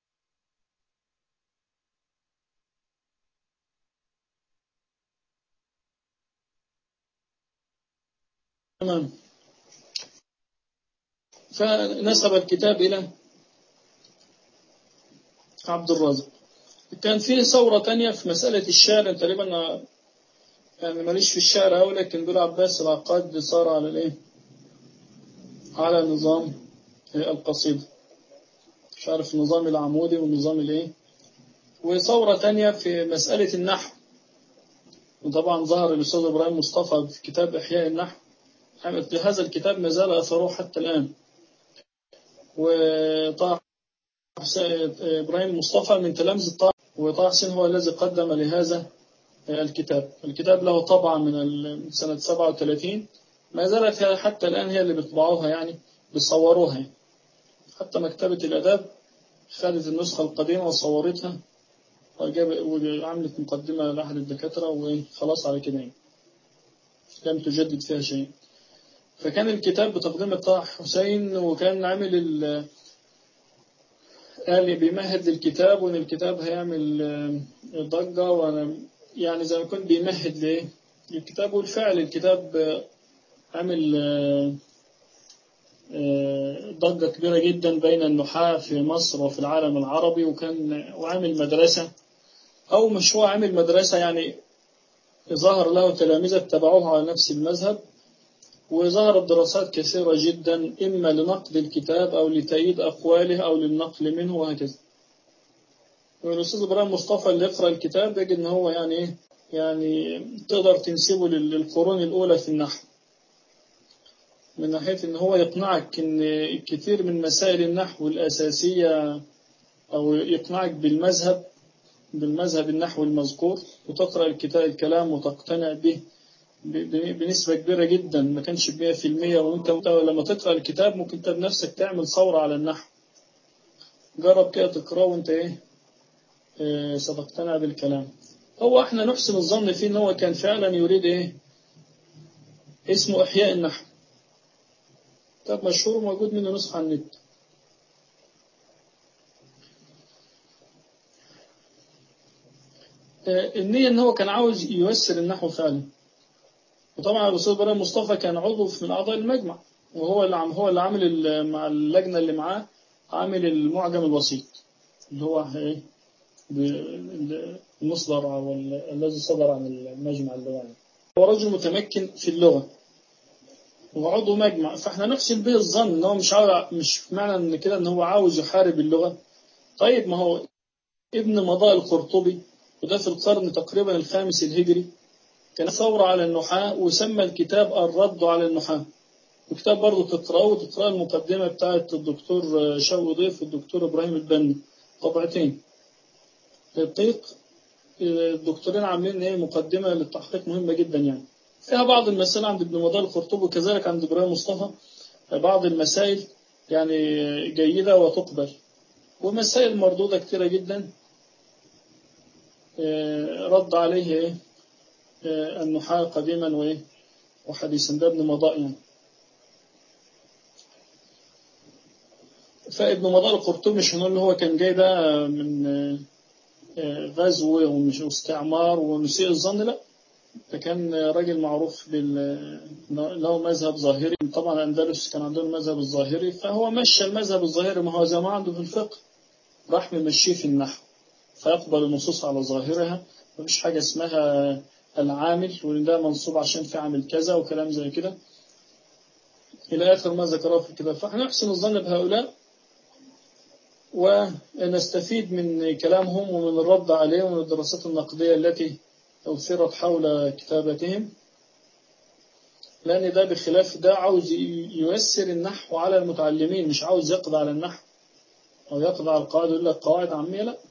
تمام فنسب الكتاب إلى عبد الرازق كان في ثورة تانية في مسألة الشعر تقريبا أنا يعني ماليش في الشعر أوي لكن دول عباس العقاد صار على الإيه؟ على نظام القصيدة مش عارف النظام العمودي والنظام الإيه؟ وثورة تانية في مسألة النحو وطبعا ظهر الأستاذ إبراهيم مصطفى في كتاب إحياء النحو عمل- هذا الكتاب ما زال أثره حتى الآن وطه حسين- إبراهيم مصطفى من تلامذة طه وطه حسين هو الذي قدم لهذا الكتاب الكتاب له طبعة من ال- من سنة 37 ما زالت هي حتى الآن هي اللي بيطبعوها يعني بيصوروها يعني. حتى مكتبة الآداب خدت النسخة القديمة وصورتها وجاب- وعملت مقدمة لأحد الدكاترة وخلاص على كده يعني. لم تجدد فيها شيء فكان الكتاب بتقديم طه حسين وكان عامل ال قال بيمهد للكتاب وان الكتاب هيعمل آه، ضجة وانا يعني زي ما كنت بيمهد ليه للكتاب والفعل الكتاب آه، عامل آه، آه، ضجة كبيرة جدا بين النحاة في مصر وفي العالم العربي وكان وعامل مدرسة أو مش هو عامل مدرسة يعني ظهر له تلامذة تبعوه على نفس المذهب وظهرت دراسات كثيرة جدا إما لنقد الكتاب أو لتأييد أقواله أو للنقل منه وهكذا والأستاذ إبراهيم مصطفى اللي يقرأ الكتاب يجد إن هو يعني إيه يعني تقدر تنسبه لل- للقرون الأولى في النحو من ناحية إن هو يقنعك إن كثير من مسائل النحو الأساسية أو يقنعك بالمذهب بالمذهب النحو المذكور وتقرأ الكتاب الكلام وتقتنع به ب- ب- بنسبة كبيرة جدا ما كانش بمية في المية وانت وأنت لما تقرأ الكتاب ممكن انت بنفسك تعمل ثورة على النحو جرب كده تقرأه وانت ايه اه ستقتنع بالكلام هو احنا نحسن الظن فيه ان هو كان فعلا يريد ايه اسمه احياء النحو كتاب مشهور موجود منه نسخة على النت اه النية ان هو كان عاوز ييسر النحو فعلا وطبعا الاستاذ ابراهيم مصطفى كان عضو من اعضاء المجمع وهو اللي عم هو اللي عامل ال- مع اللجنه اللي معاه عامل المعجم الوسيط اللي هو ايه ب- المصدر او ال- الذي صدر عن المجمع اللغوي هو رجل متمكن في اللغه وعضو مجمع فاحنا نحسن به الظن ان هو مش عاوز مش معنى ان كده ان هو عاوز يحارب اللغه طيب ما هو ابن مضاء القرطبي وده في القرن تقريبا الخامس الهجري كان ثورة على النحاة وسمى الكتاب الرد على النحاة وكتاب برضه تقرأه وتقرأ المقدمة بتاعت الدكتور شوقي ضيف والدكتور إبراهيم البني طبعتين الطيق الدكتورين عاملين ايه مقدمة للتحقيق مهمة جدا يعني فيها بعض المسائل عند ابن مضال القرطبي وكذلك عند ابراهيم مصطفى بعض المسائل يعني جيدة وتقبل ومسائل مردودة كثيرة جدا رد عليه ايه النحاة قديما وايه وحديثا ده ابن مضاء يعني فابن مضاء القرطبي مش هنقول هو كان جاي بقى من غزو ومش استعمار ومسيء الظن لا ده كان راجل معروف بال له مذهب ظاهري طبعا الاندلس كان عندهم المذهب الظاهري فهو مشى المذهب الظاهري ما هو زي ما عنده في الفقه راح ممشيه في النحو فيقبل النصوص على ظاهرها مفيش حاجة اسمها العامل وان ده منصوب عشان في عامل كذا وكلام زي كده إلى آخر ما ذكره في الكتاب فاحنا نحسن الظن بهؤلاء ونستفيد من كلامهم ومن الرد عليهم ومن الدراسات النقدية التي أثرت حول كتابتهم لأن ده بخلاف ده عاوز ييسر النحو على المتعلمين مش عاوز يقضي على النحو أو يقضي على القواعد يقول لك قواعد عامية لا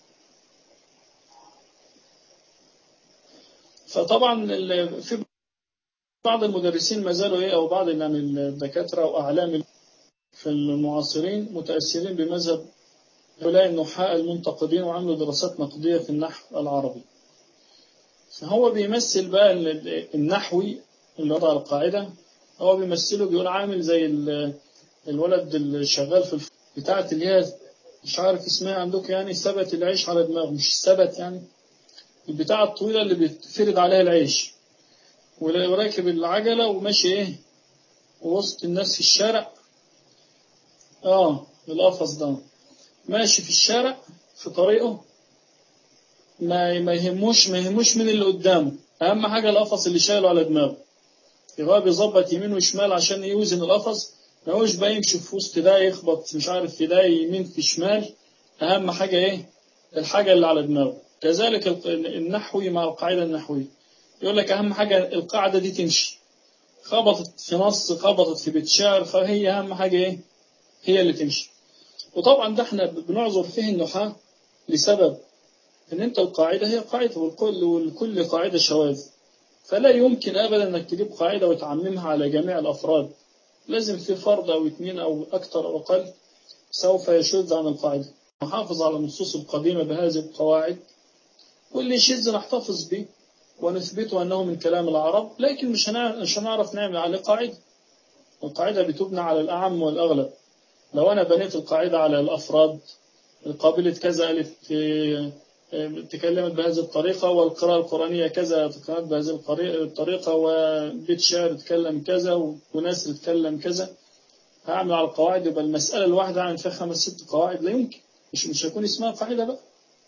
فطبعا في بعض المدرسين ما زالوا ايه او بعض يعني الدكاتره واعلام في المعاصرين متاثرين بمذهب هؤلاء النحاة المنتقدين وعملوا دراسات نقديه في النحو العربي. فهو بيمثل بقى النحوي اللي وضع القاعده هو بيمثله بيقول عامل زي الولد اللي شغال في الف... بتاعت اللي هي مش عارف اسمها عندك يعني ثبت العيش على دماغه مش ثبت يعني البتاعة الطويلة اللي بيتفرد عليها العيش وراكب العجلة وماشي ايه وسط الناس في الشارع اه القفص ده ماشي في الشارع في طريقه ما ما يهموش ما يهموش من اللي قدامه اهم حاجة القفص اللي شايله على دماغه يبقى بيظبط يمين وشمال عشان يوزن القفص ما هوش بقى يمشي في وسط ده يخبط مش عارف في ده يمين في شمال اهم حاجة ايه الحاجة اللي على دماغه كذلك النحوي مع القاعدة النحوية يقول لك أهم حاجة القاعدة دي تمشي خبطت في نص خبطت في بيت شعر فهي أهم حاجة إيه هي اللي تمشي وطبعا ده احنا بنعذر فيه النحاة لسبب ان انت القاعدة هي قاعدة والكل والكل قاعدة شواذ فلا يمكن ابدا انك تجيب قاعدة وتعممها على جميع الافراد لازم في فرد او اثنين او اكثر او اقل سوف يشذ عن القاعدة نحافظ على النصوص القديمة بهذه القواعد واللي يشذ نحتفظ به ونثبته أنه من كلام العرب لكن مش مش هنعرف نعمل عليه قاعدة القاعدة بتبنى على الأعم والأغلب لو أنا بنيت القاعدة على الأفراد قابلة كذا ألف تكلمت بهذه الطريقة والقراءة القرآنية كذا تكلمت بهذه الطريقة وبيت شعر تكلم كذا وناس تتكلم كذا هعمل على القواعد يبقى المسألة الواحدة عن فيها خمس ست قواعد لا يمكن مش مش هيكون اسمها قاعدة بقى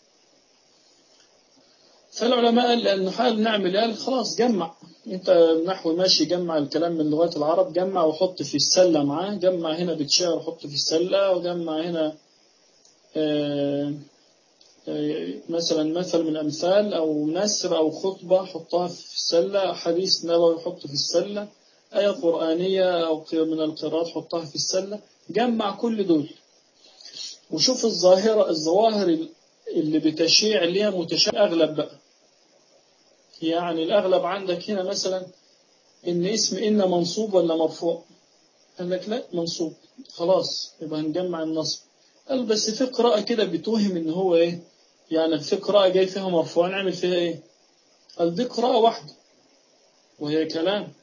فالعلماء قال أن حال نعمل قال خلاص جمع انت النحو ماشي جمع الكلام من لغات العرب جمع وحط في السلة معاه جمع هنا بتشعر وحط في السلة وجمع هنا آآ آآ مثلا مثل من الأمثال أو نسر أو خطبة حطها في السلة حديث نبوي حط في السلة آية قرآنية أو من القراءات حطها في السلة جمع كل دول وشوف الظاهرة الظواهر اللي بتشيع اللي هي متشابه أغلب بقى يعني الأغلب عندك هنا مثلا إن اسم إن منصوب ولا مرفوع قال لك لا منصوب خلاص يبقى هنجمع النصب قال بس في قراءة كده بتوهم إن هو إيه يعني في قراءة جاي فيها مرفوع نعمل فيها إيه قال دي قراءة واحدة وهي كلام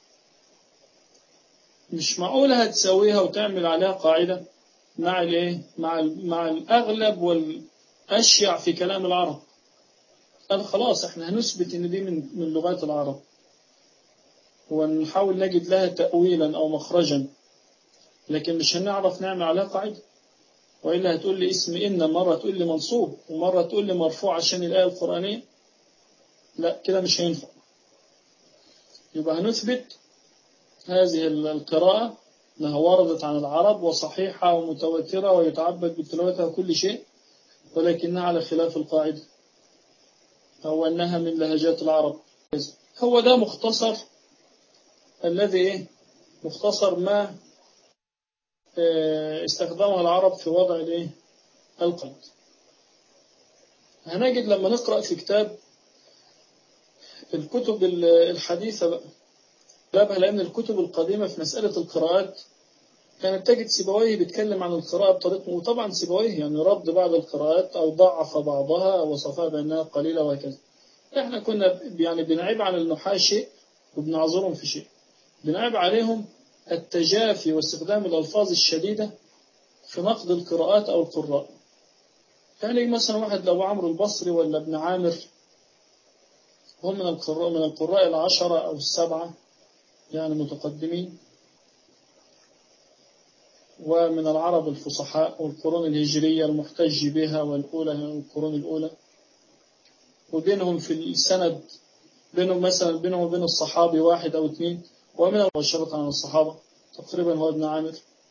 مش معقولة هتسويها وتعمل عليها قاعدة مع الايه مع مع الاغلب والاشيع في كلام العرب قال خلاص احنا هنثبت ان دي من من لغات العرب ونحاول نجد لها تأويلا او مخرجا لكن مش هنعرف نعمل عليها قاعدة وإلا هتقول لي اسم إن مرة تقول لي منصوب ومرة تقول لي مرفوع عشان الآية القرآنية لا كده مش هينفع يبقى هنثبت هذه القراءة أنها وردت عن العرب وصحيحة ومتواترة ويتعبد بتلاوتها وكل شيء ولكنها على خلاف القاعدة أو أنها من لهجات العرب هو ده مختصر الذي إيه مختصر ما استخدمها العرب في وضع الإيه القيد هنجد لما نقرأ في كتاب الكتب الحديثة بقى بابها لأن الكتب القديمة في مسألة القراءات كانت تجد سيبويه بيتكلم عن القراءة بطريقة وطبعا سيبويه يعني رد بعض القراءات أو ضعف بعضها وصفها بأنها قليلة وهكذا احنا كنا يعني بنعيب على النحاة شيء وبنعذرهم في شيء بنعيب عليهم التجافي واستخدام الألفاظ الشديدة في نقد القراءات أو القراء يعني مثلا واحد لو عمرو البصري ولا ابن عامر هم من القراء من القراء العشرة أو السبعة يعني متقدمين ومن العرب الفصحاء والقرون الهجرية المحتج بها والأولى القرون الأولى وبينهم في السند بينهم مثلا بينهم وبين الصحابي واحد أو اثنين ومن مباشرة عن الصحابة تقريبا هو ابن عامر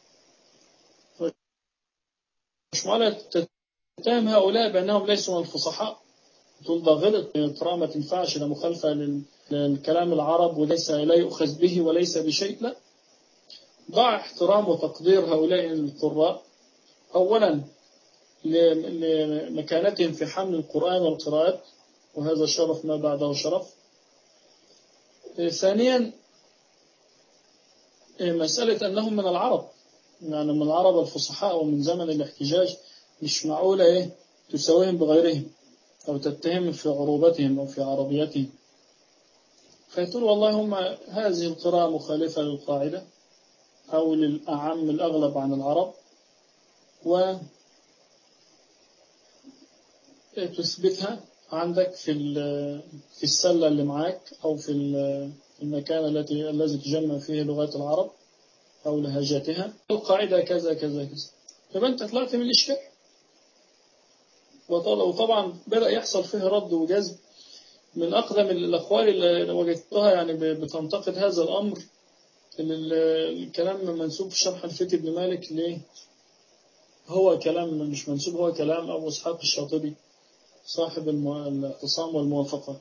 مش معنى تتهم هؤلاء بأنهم ليسوا من الفصحاء تقول ده غلط القراءة ما تنفعش ده مخالفة للكلام العرب وليس لا يؤخذ به وليس بشيء لا ضع احترام وتقدير هؤلاء القراء أولا لمكانتهم في حمل القرآن والقراءات وهذا شرف ما بعده شرف ثانيا مسألة أنهم من العرب يعني من العرب الفصحاء ومن زمن الاحتجاج مش معقولة إيه تساويهم بغيرهم أو تتهم في عروبتهم أو في عربيتهم فيقول والله هم هذه القراءة مخالفة للقاعدة أو للأعم الأغلب عن العرب و تثبتها عندك في في السلة اللي معاك أو في المكان التي الذي تجمع فيه لغات العرب أو لهجاتها القاعدة كذا كذا كذا يبقى أنت طلعت من الإشكال وطبعا بدأ يحصل فيه رد وجذب من أقدم الأقوال اللي وجدتها يعني بتنتقد هذا الأمر الكلام منسوب في شرح الفكر ابن مالك ليه هو كلام مش منسوب هو كلام أبو إسحاق الشاطبي صاحب الاعتصام والموافقات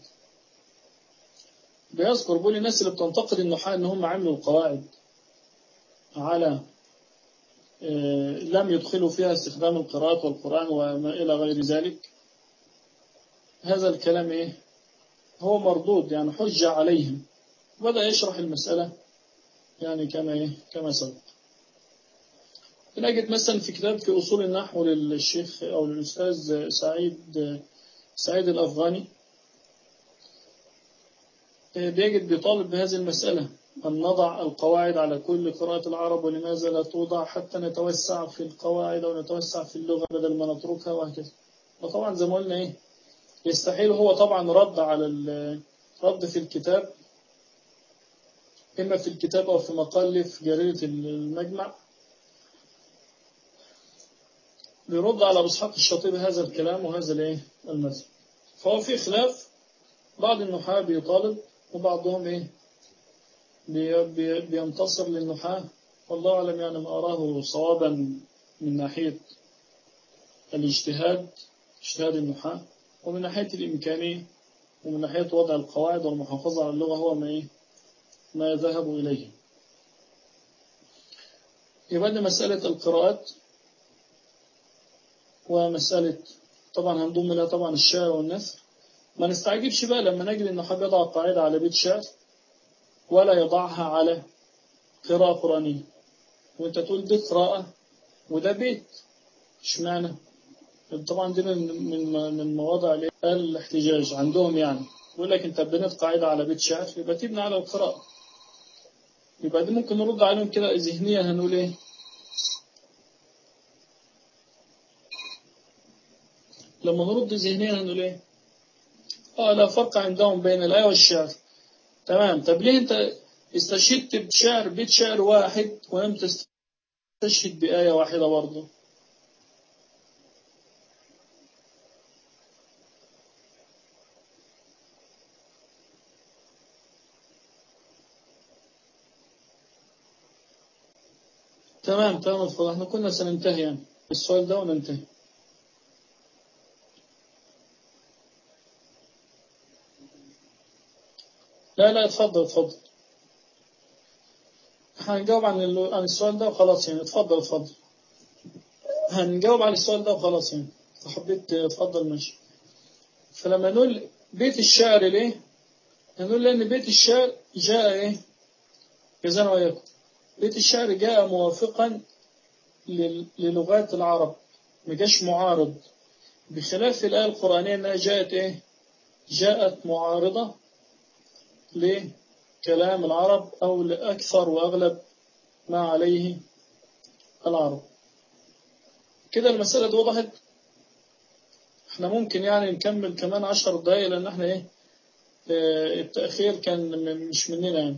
بيذكر بيقول الناس اللي بتنتقد النحاة ان هم عملوا القواعد على لم يدخلوا فيها استخدام القراءات والقرآن وما إلى غير ذلك هذا الكلام إيه هو مردود يعني حجة عليهم بدأ يشرح المسألة يعني كما إيه كما سبق نجد مثلا في كتاب في أصول النحو للشيخ أو للأستاذ سعيد سعيد الأفغاني بيجد بيطالب بهذه المسألة أن نضع القواعد على كل قراءة العرب ولماذا لا توضع حتى نتوسع في القواعد أو نتوسع في اللغة بدل ما نتركها وهكذا وطبعا زي ما قلنا إيه يستحيل هو طبعا رد على رد في الكتاب إما في الكتاب أو في مقال في جريدة المجمع بيرد على أبو إسحاق الشاطبي هذا الكلام وهذا الإيه المذهب فهو في خلاف بعض النحاة بيطالب وبعضهم إيه بي بي بينتصر للنحاة والله أعلم يعني ما أراه صوابا من ناحية الاجتهاد اجتهاد النحاة ومن ناحية الإمكانية ومن ناحية وضع القواعد والمحافظة على اللغة هو ما إيه ما يذهب إليه يبقى مسألة القراءات ومسألة طبعا هنضم لها طبعا الشعر والنثر ما نستعجبش بقى لما نجد إنه حب يضع القاعدة على بيت شعر ولا يضعها على قراءة قرآنية وانت تقول دي قراءة وده بيت اشمعنى طبعا دي من من من مواضع الاحتجاج عندهم يعني يقول لك انت بنيت قاعدة على بيت شعر يبقى تبني على القراءة يبقى دي ممكن نرد عليهم كده ذهنيا هنقول ايه لما نرد ذهنيا هنقول ايه اه لا فرق عندهم بين الآية والشعر تمام طب ليه انت استشهدت بشعر بيت شعر واحد ولم تستشهد بآية واحدة برضه تمام تمام اتفضل احنا كنا سننتهي يعني السؤال ده وننتهي لا لا اتفضل اتفضل هنجاوب عن عن السؤال ده وخلاص يعني اتفضل اتفضل هنجاوب عن السؤال ده وخلاص يعني حبيت اتفضل ماشي فلما نقول بيت الشعر ليه نقول لأن بيت الشعر جاء إيه كذا ويكون بيت الشعر جاء موافقا للغات العرب ما جاش معارض بخلاف الآية القرآنية أنها جاءت إيه جاءت معارضة لكلام العرب أو لأكثر وأغلب ما عليه العرب كده المسألة دي وضحت احنا ممكن يعني نكمل كمان عشر دقايق لأن احنا ايه اه التأخير كان مش مننا يعني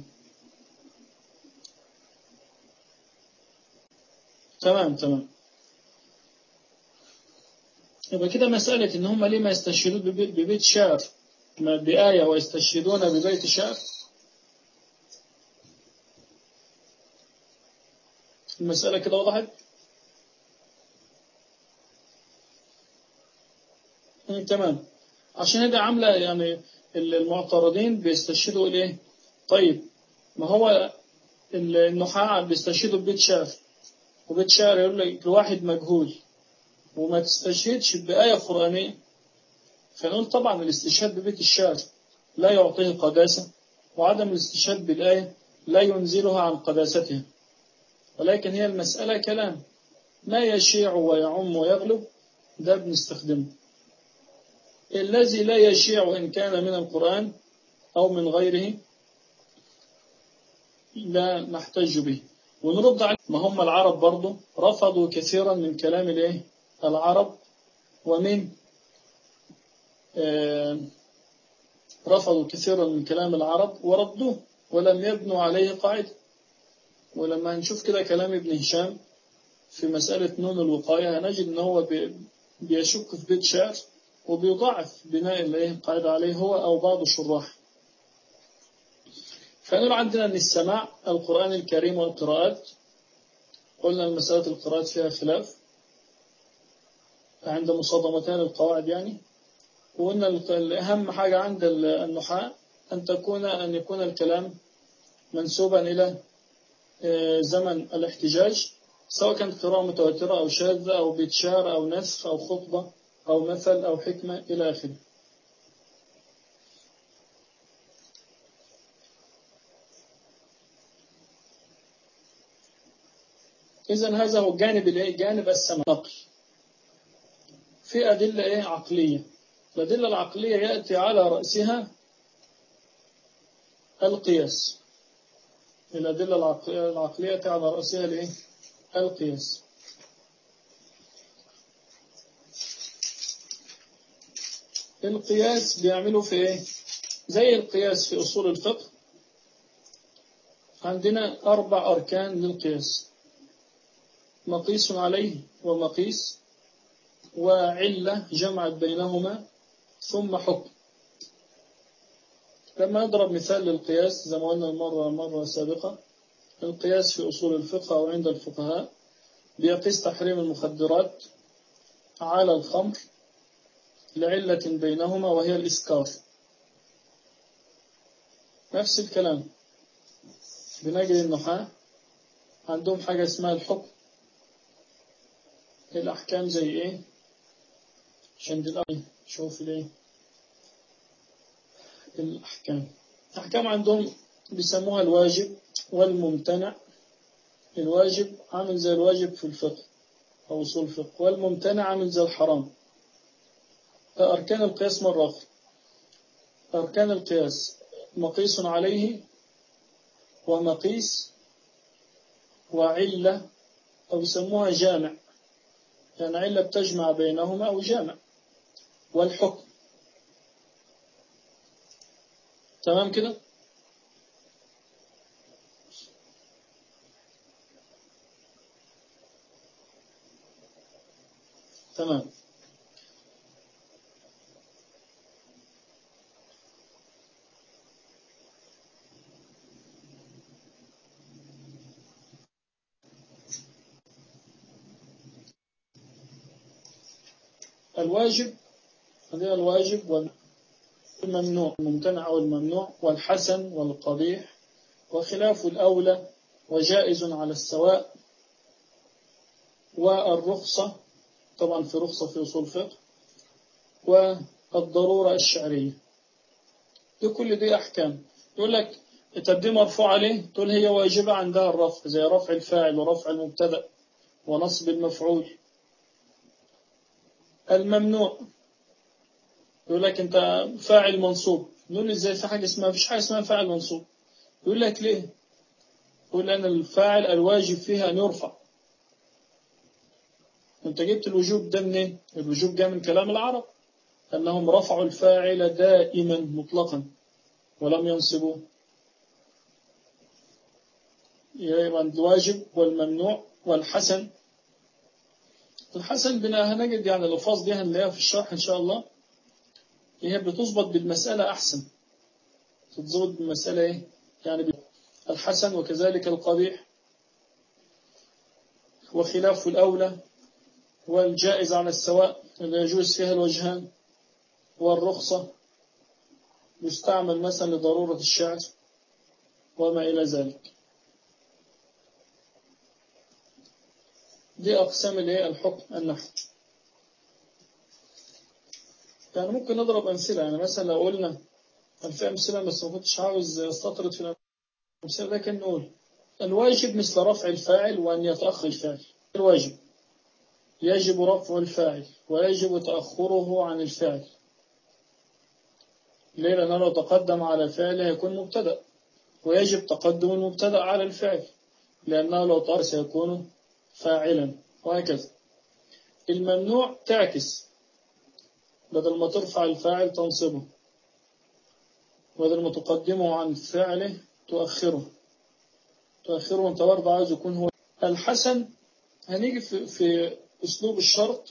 تمام تمام يبقى كده مسألة إن هم ليه ما يستشهدون ببيت شعر بآية ويستشهدون ببيت شعر المسألة كده وضحت تمام عشان هذا عاملة يعني المعترضين بيستشهدوا الايه طيب ما هو النحاة بيستشهدوا ببيت شعر وبيت شعر يقول لك الواحد مجهول وما تستشهدش بآية قرآنية فنقول طبعا الاستشهاد ببيت الشعر لا يعطيه قداسة وعدم الاستشهاد بالآية لا ينزلها عن قداستها ولكن هي المسألة كلام ما يشيع ويعم ويغلب ده بنستخدمه الذي لا يشيع وإن كان من القرآن أو من غيره لا نحتج به ونرد عليه ما هم العرب برضو رفضوا كثيرا من كلام الايه العرب ومن آه رفضوا كثيرا من كلام العرب وردوه ولم يبنوا عليه قاعدة ولما نشوف كده كلام ابن هشام في مسألة نون الوقاية هنجد ان هو بيشك في بيت شعر وبيضاعف بناء الايه قاعدة عليه هو أو بعض الشراح فنقول عندنا أن السماع القرآن الكريم والقراءات قلنا مسألة القراءات فيها خلاف عند مصادمتان القواعد يعني وقلنا الأهم حاجة عند النحاة أن تكون أن يكون الكلام منسوبا إلى زمن الاحتجاج سواء كانت قراءة متواترة أو شاذة أو بيتشار أو نسخ أو خطبة أو مثل أو حكمة إلى آخره إذا هذا هو الجانب الإيه؟ جانب السمع نقل في أدلة إيه عقلية الأدلة العقلية يأتي على رأسها القياس الأدلة العقلية, العقلية يأتي على رأسها الإيه القياس القياس بيعملوا في إيه زي القياس في أصول الفقه عندنا أربع أركان للقياس مقيس عليه ومقيس وعلة جمعت بينهما ثم حكم لما نضرب مثال للقياس زي ما قلنا المرة مرة سابقة القياس في أصول الفقه أو عند الفقهاء بيقيس تحريم المخدرات على الخمر لعلة بينهما وهي الإسكار نفس الكلام بنجد النحاة عندهم حاجة اسمها الحكم الأحكام زي إيه عشان دي الأرض شوف ليه الأحكام الأحكام عندهم بيسموها الواجب والممتنع الواجب عامل زي الواجب في الفقه أو أصول الفقه والممتنع عامل زي الحرام أركان القياس مرة أخرى أركان القياس مقيس عليه ومقيس وعلة أو يسموها جامع يعني علة بتجمع بينهما أو جامع والحكم تمام كده تمام الواجب هذا الواجب والممنوع الممتنع أو الممنوع والحسن والقبيح وخلاف الأولى وجائز على السواء والرخصة طبعا في رخصة في أصول الفقه والضرورة الشعرية دي كل دي أحكام يقول لك طب دي مرفوعة ليه؟ تقول هي واجبة عندها الرفع زي رفع الفاعل ورفع المبتدأ ونصب المفعول الممنوع يقول لك انت فاعل منصوب نقول ازاي في حاجة اسمها مفيش حاجة اسمها فاعل منصوب يقول لك ليه يقول لأن الفاعل الواجب فيها أن يرفع انت جبت الوجوب ده منين الوجوب جاء من كلام العرب أنهم رفعوا الفاعل دائما مطلقا ولم ينصبوه يبقى الواجب والممنوع والحسن الحسن بنا هنجد يعني الألفاظ دي هنلاقيها في الشرح إن شاء الله هي بتظبط بالمسألة أحسن تتظبط بالمسألة إيه يعني الحسن وكذلك القبيح وخلاف الأولى والجائز على السواء اللي يجوز فيها الوجهان والرخصة يستعمل مثلا لضرورة الشعر وما إلى ذلك دي أقسام الايه الحكم النحو يعني ممكن نضرب أمثلة يعني مثلا لو قلنا كان في أمثلة بس ما كنتش عاوز استطرد في الأمثلة لكن نقول الواجب مثل رفع الفاعل وأن يتأخر الفاعل الواجب يجب رفع الفاعل ويجب تأخره عن الفعل ليه لأنه لو تقدم على فعل يكون مبتدأ ويجب تقدم المبتدأ على الفعل لأنه لو تأخر سيكون فاعلا وهكذا الممنوع تعكس بدل ما ترفع الفاعل تنصبه بدل ما تقدمه عن فعله تؤخره تؤخره وانت برضه عايز يكون هو الحسن هنيجي في, في أسلوب الشرط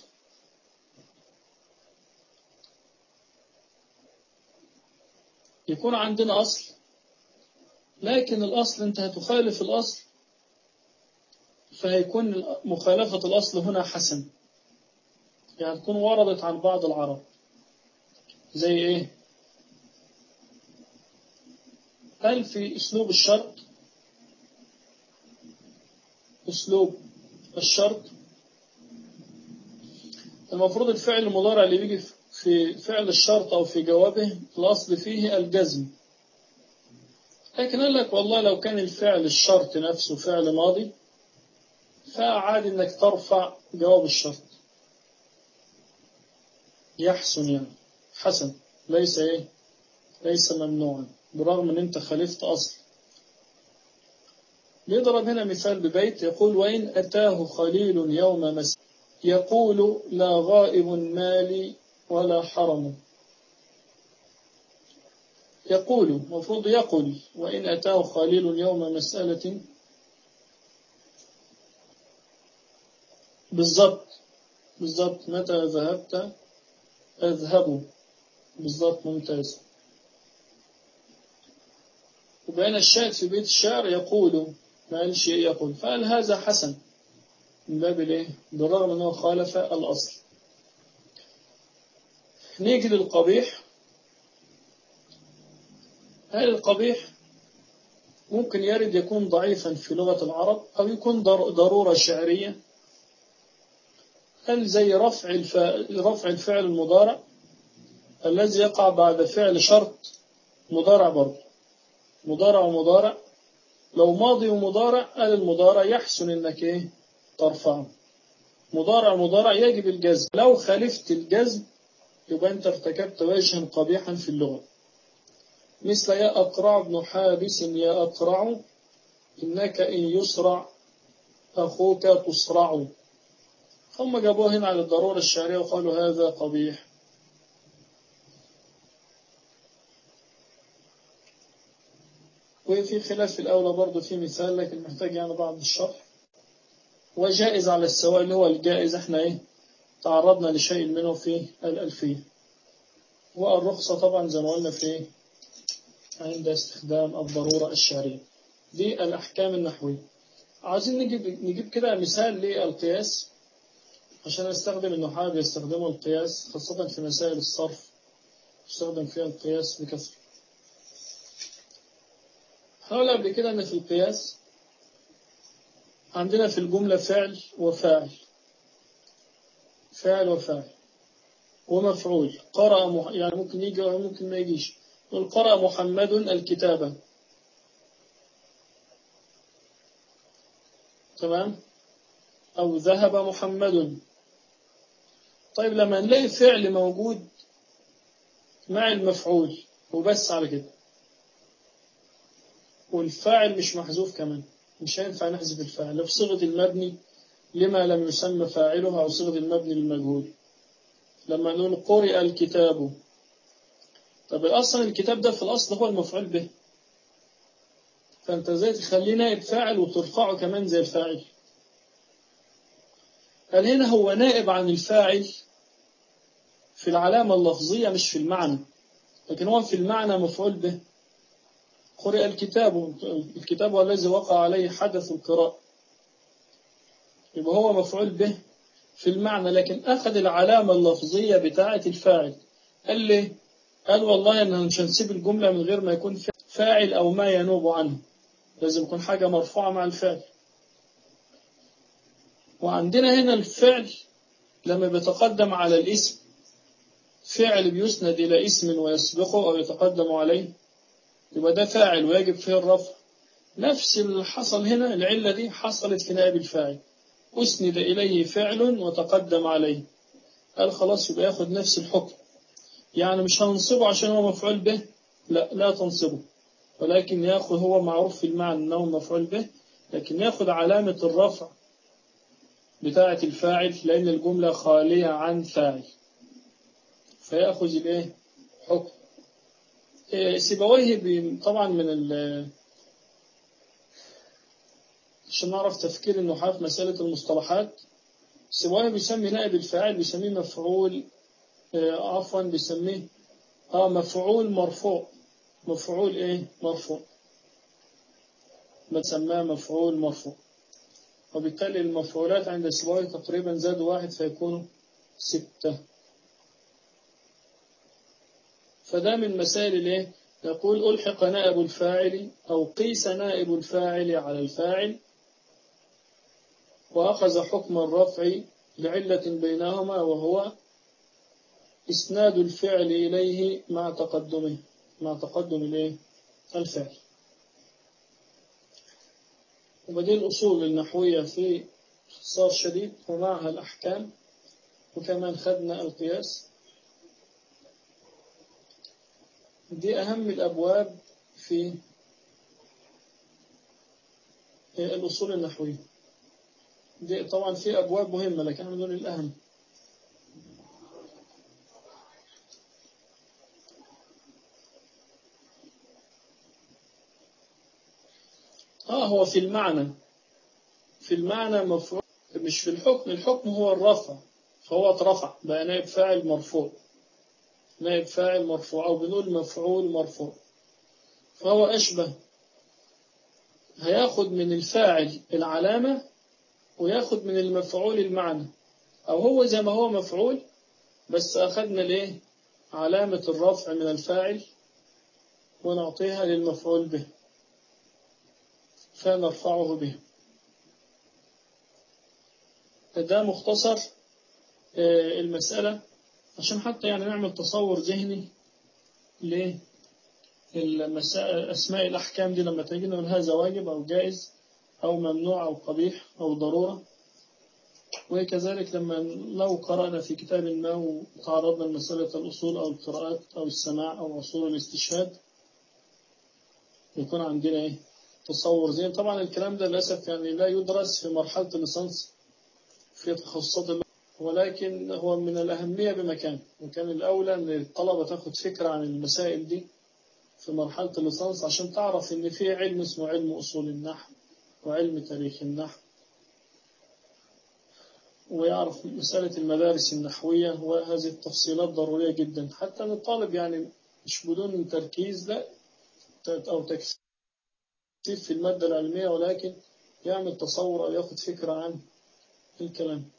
يكون عندنا أصل لكن الأصل أنت هتخالف الأصل فهيكون مخالفة الأصل هنا حسن يعني تكون وردت عن بعض العرب زي إيه هل في أسلوب الشرط أسلوب الشرط المفروض الفعل المضارع اللي بيجي في فعل الشرط أو في جوابه الأصل فيه الجزم لكن قال لك والله لو كان الفعل الشرط نفسه فعل ماضي فعادي انك ترفع جواب الشرط يحسن يعني حسن ليس ايه ليس ممنوعا برغم ان انت خالفت اصل بيضرب هنا مثال ببيت يقول وإن أتاه خليل يوم مس يقول لا غائب مالي ولا حرم يقول مفروض يقول وإن أتاه خليل يوم مسألة بالضبط بالضبط متى ذهبت أذهب بالضبط ممتاز وبين الشاهد في بيت الشعر يقول ما قال شيء يقول فقال هذا حسن من باب الايه بالرغم انه خالف الاصل نيجي للقبيح هل القبيح ممكن يرد يكون ضعيفا في لغة العرب أو يكون ضرورة شعرية هل زي رفع رفع الفعل المضارع الذي يقع بعد فعل شرط مضارع برضه مضارع ومضارع لو ماضي ومضارع قال المضارع يحسن انك ايه ترفعه مضارع مضارع يجب الجزم لو خالفت الجزم يبقى انت ارتكبت وجها قبيحا في اللغة مثل يا أقرع بن حابس يا أقرع إنك إن يسرع أخوك تسرع هم جابوه هنا على الضرورة الشعرية وقالوا هذا قبيح وفي خلاف الأولى برضه في مثال لكن محتاج يعني بعض الشرح وجائز على السواء اللي هو الجائز احنا ايه تعرضنا لشيء منه في الألفية والرخصة طبعا زي ما قلنا في عند استخدام الضرورة الشعرية دي الأحكام النحوية عايزين نجيب نجيب كده مثال للقياس عشان نستخدم النحاة بيستخدموا القياس خاصة في مسائل الصرف يستخدم فيها القياس بكثرة حاول قبل كده أن في القياس عندنا في الجملة فعل وفاعل فاعل وفاعل ومفعول قرأ يعني ممكن يجي أو ممكن ما يجيش قل قرأ محمد الكتابة تمام أو ذهب محمد طيب لما نلاقي فعل موجود مع المفعول وبس على كده والفاعل مش محذوف كمان مش هينفع نحذف الفاعل بصيغة المبني لما لم يسمى فاعله أو صيغة المبني للمجهول لما نقول قرئ الكتاب طب أصلا الكتاب ده في الأصل هو المفعول به فأنت ازاي تخليه نائب فاعل وترفعه كمان زي الفاعل قال هنا هو نائب عن الفاعل في العلامة اللفظية مش في المعنى لكن هو في المعنى مفعول به قرئ الكتاب الكتاب هو الذي وقع عليه حدث القراءة يبقى هو مفعول به في المعنى لكن أخذ العلامة اللفظية بتاعة الفاعل قال لي قال والله أن مش هنسيب الجملة من غير ما يكون فاعل أو ما ينوب عنه لازم يكون حاجة مرفوعة مع الفعل وعندنا هنا الفعل لما بيتقدم على الاسم فعل بيسند إلى اسم ويسبقه أو يتقدم عليه يبقى ده فاعل ويجب فيه الرفع نفس اللي حصل هنا العلة دي حصلت في نائب الفاعل أسند إليه فعل وتقدم عليه قال خلاص يبقى ياخد نفس الحكم يعني مش هنصبه عشان هو مفعول به لا لا تنصبه ولكن ياخذ هو معروف في المعنى أنه مفعول به لكن ياخذ علامة الرفع بتاعة الفاعل لأن الجملة خالية عن فاعل فيأخذ الايه حكم إيه سيبويه طبعا من ال عشان نعرف تفكير النحاة في مسألة المصطلحات سيبويه بيسمي نائب الفاعل بيسميه مفعول آه عفوا بيسميه اه مفعول مرفوع مفعول ايه مرفوع بتسماه مفعول مرفوع وبالتالي المفعولات عند سيبويه تقريبا زاد واحد فيكونوا ستة فده من مسائل الايه يقول ألحق نائب الفاعل أو قيس نائب الفاعل على الفاعل وأخذ حكم الرفع لعلة بينهما وهو إسناد الفعل إليه مع تقدمه مع تقدم الايه الفعل ودي الأصول النحوية في اختصار شديد ومعها الأحكام وكمان خدنا القياس دي أهم الأبواب في الأصول النحوية دي طبعا في أبواب مهمة لكن من دول الأهم آه هو في المعنى في المعنى مفعول مش في الحكم الحكم هو الرفع فهو اترفع بقى نائب فاعل مرفوع نائب فاعل مرفوع أو بنقول مفعول مرفوع فهو أشبه هياخد من الفاعل العلامة وياخد من المفعول المعنى أو هو زي ما هو مفعول بس أخذنا ليه علامة الرفع من الفاعل ونعطيها للمفعول به فنرفعه به ده مختصر المسألة عشان حتى يعني نعمل تصور ذهني لأسماء الأحكام دي لما تجي نقول هذا واجب أو جائز أو ممنوع أو قبيح أو ضرورة وكذلك لما لو قرأنا في كتاب ما وتعرضنا لمسألة الأصول أو القراءات أو السماع أو أصول الاستشهاد يكون عندنا إيه تصور زين طبعا الكلام ده للأسف يعني لا يدرس في مرحلة الليسانس في تخصصات ولكن هو من الأهمية بمكان وكان الأولى أن الطلبة تاخد فكرة عن المسائل دي في مرحلة الليسانس عشان تعرف أن في علم اسمه علم أصول النحو وعلم تاريخ النحو ويعرف مسألة المدارس النحوية وهذه التفصيلات ضرورية جدا حتى أن الطالب يعني مش بدون تركيز لا أو تكثيف في المادة العلمية ولكن يعمل تصور أو ياخد فكرة عن الكلام